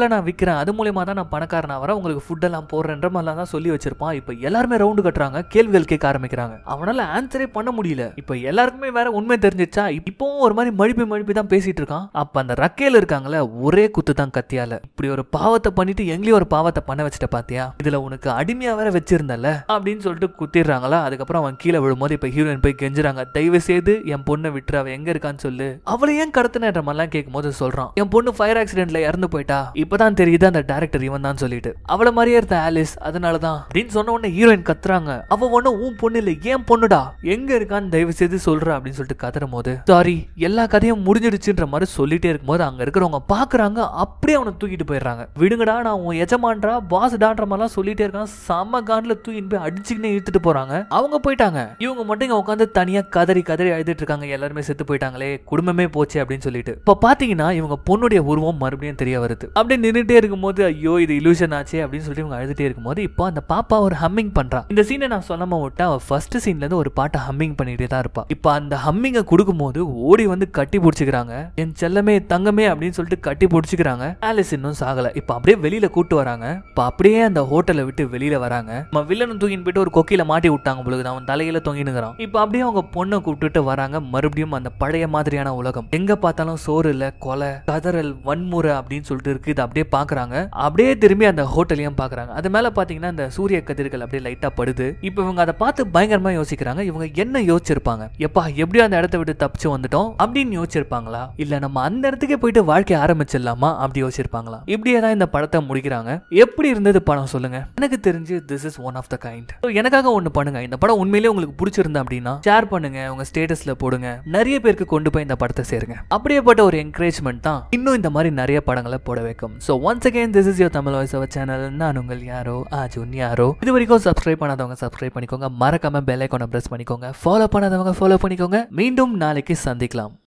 Speaker 1: படிக்கிறேன் அது மூலியமா தான் நான் பணக்காரனா வரேன் உங்களுக்கு ஃபுட் எல்லாம் போடுறேன்ற மாதிரிலாம் தான் சொல்லி வச்சிருப்பான் இப்போ எல்லாருமே ரவுண்டு கட்டுறாங்க கேள்விகள் கேட்க ஆரம்பிக்கிறாங்க அவனால ஆன்சரே பண்ண முடியல இப்போ எல்லாருக்குமே வேற உண்மை தெரிஞ்சிச்சா இப்பவும் ஒரு மாதிரி மழுப்பி மழுப்பி தான் பேசிட்டு இருக்கான் அப்ப அந்த ரக்கையில இருக்காங்களே ஒரே குத்து தான் கத்தியால இப்படி ஒரு பாவத்தை பண்ணிட்டு எங்களையும் ஒரு பாவத்தை பண்ண வச்சுட்ட பாத்தியா இதுல உனக்கு அடிமையா வேற வச்சிருந்தல அப்படின்னு சொல்லிட்டு குத்திடுறாங்களா அதுக்கப்புறம் அவன் கீழே விழும்போது இப்ப ஹீரோயின் போய் கெஞ்சுறாங்க தயவு செய்து என் பொண்ணை விட்டுரு அவ எங்க இருக்கான்னு சொல்லு அவளை ஏன் கடத்தினன்ற மாதிரிலாம் கேட்கும்போது சொல்றான் என் பொண்ணு ஃபயர் ஆக்சிடென்ட்ல இறந்து போயிட்டா இப்பதான் தெரியுது அந்த டேரக்டர் இவன் தான் சொல்லிட்டு அவள மாதிரியே இருந்த ஆலிஸ் அதனாலதான் அப்படின்னு சொன்ன உடனே ஹீரோயின் கத்துறாங்க அவ ஒண்ணு உன் பொண்ணு இல்ல ஏன் பொண்ணுடா எங்க இருக்கான்னு தயவு செய்து சொல்ற அப்படின்னு சொல்லிட்டு கதறும் போது சாரி எல்லா கதையும் முடிஞ்சிடுச்சுன்ற மாதிரி சொல்லிட்டே இருக்கும்போது அங்க இருக்கிறவங்க பாக்குறாங்க அப்படியே அவனை தூக்கிட்டு போயிடுறாங்க விடுங்கடா நான் உன் எஜமான்றா பாஸ் டான்ற மாதிரிலாம் சொல்லிட்டே இருக்கான் செம்ம கான்ல தூக்கிட்டு போய் அடிச்சுக்கினே இழுத்துட்டு போறாங்க அவங்க போயிட்டாங்க இவங்க மட்டும் இங்க உட்காந்து தனியா கதறி கதறி அழுதுட்டு இருக்காங்க எல்லாருமே செத்து போயிட்டாங்களே குடும்பமே போச்சு அப்படின்னு சொல்லிட்டு இப்ப பாத்தீங்கன்னா இவங்க பொண்ணுடைய உருவம் மறுபடியும் தெரிய வருது அப்படியே நின்றுட்டே இருக்கும்போது ஐயோ இது இலூஷன் ஆச்சே அப்படின்னு சொல்லிட்டு இவங்க அழுதுட்டே இருக்கும்போது இப்போ அந்த பாப்பா ஒரு ஹம்மிங் பண்றா இந்த சீனை நான் சொல்லாம விட்டா அவ ஃபர்ஸ்ட் சீன்ல இருந்து ஒரு பாட்டை ஹம்மிங் பண்ணிட்டே தான் இருப்பா இப்போ அந்த ஹம்மிங்கை கொடுக்கும்போது ஓடி வந்து கட்டி பிடிச்சிக்கிறாங்க என் செல்லமே தங்கமே அப்படின்னு சொல்லிட்டு கட்டி பிடிச்சிக்கிறாங்க ஆலிஸ் இன்னும் சாகல இப்போ அப்படியே வெளியில கூட்டு வராங்க இப்போ அப்படியே அந்த ஹோட்டலை விட்டு வெளியில வராங்க நம்ம வில்லனும் தூக்கின்னு போயிட்டு ஒரு கொக்கில மாட்டி விட்டாங்க பொழுது அவன் தலையில தொங்கினுக்கிறான் இப்போ அப்படியே அவங்க பொண்ணை கூப்பிட்டுட்டு வராங்க மறுபடியும் அந்த பழைய மாதிரியான உலகம் எங்க பார்த்தாலும் சோறு இல்ல கொலை கதறல் வன்முறை அப்படின்னு சொல்லிட்டு இருக்கு இது அப்படியே பாக்குறாங்க அப்படியே திரும்பி அந்த ஹோட்டலையும் பாக்குறாங்க அது மேல பாத்தீங்கன்னா அந்த சூரிய கதிர்கள் அப்படியே லைட்டா படுது இப்போ இவங்க அதை பார்த்து பயங்கரமா யோசிக்கிறாங்க இவங்க என்ன யோசிச்சிருப்பாங்க எப்பா எப்படியோ அந்த இடத்த விட்டு தப்பிச்சு வந்துட்டோம் அப்படின்னு யோசிச்சிருப்பாங்களா இல்ல நம்ம அந்த இடத்துக்கே போயிட்டு வாழ்க்கை ஆரம்பிச்சிடலாமா அப்படி யோசிச்சிருப்பாங்களா இப்படியே தான் இந்த படத்தை முடிக்கிறாங்க எப்படி இருந்தது படம் சொல்லுங்க எனக்கு தெரிஞ்சு this is one of the kind எனக்காக ஒண்ணு பண்ணுங்க இந்த படம் உண்மையிலேயே உங்களுக்கு பிடிச்சிருந்தா அப்படின்னா ஷேர் பண்ணுங்க உங்க ஸ்டேட்டஸ்ல போடுங்க நிறைய பேருக்கு கொண்டு போய் இந்த படத்தை சேருங்க அப்படியேப்பட்ட ஒரு என்கரேஜ்மெண்ட் தான் இன்னும் இந்த மாதிரி நிறைய படங்களை போட வைக்கும் so once again this is your Tamil voice our channel நான் உங்கள் யாரோ ஆஜுன் யாரோ இது வரைக்கும் சப்ஸ்கிரைப் பண்ணாதவங்க சப்ஸ்கிரைப் பண்ணிக்கோங்க மறக்காம பெல் ஐக்கானை பிரஸ் பண்ணிக்கோங்க ஃபாலோ பண்ணாதவங்க ஃபாலோ பண்ணிக்கோங்க மீண்டும் நாளைக்கு சந்திக்கலாம்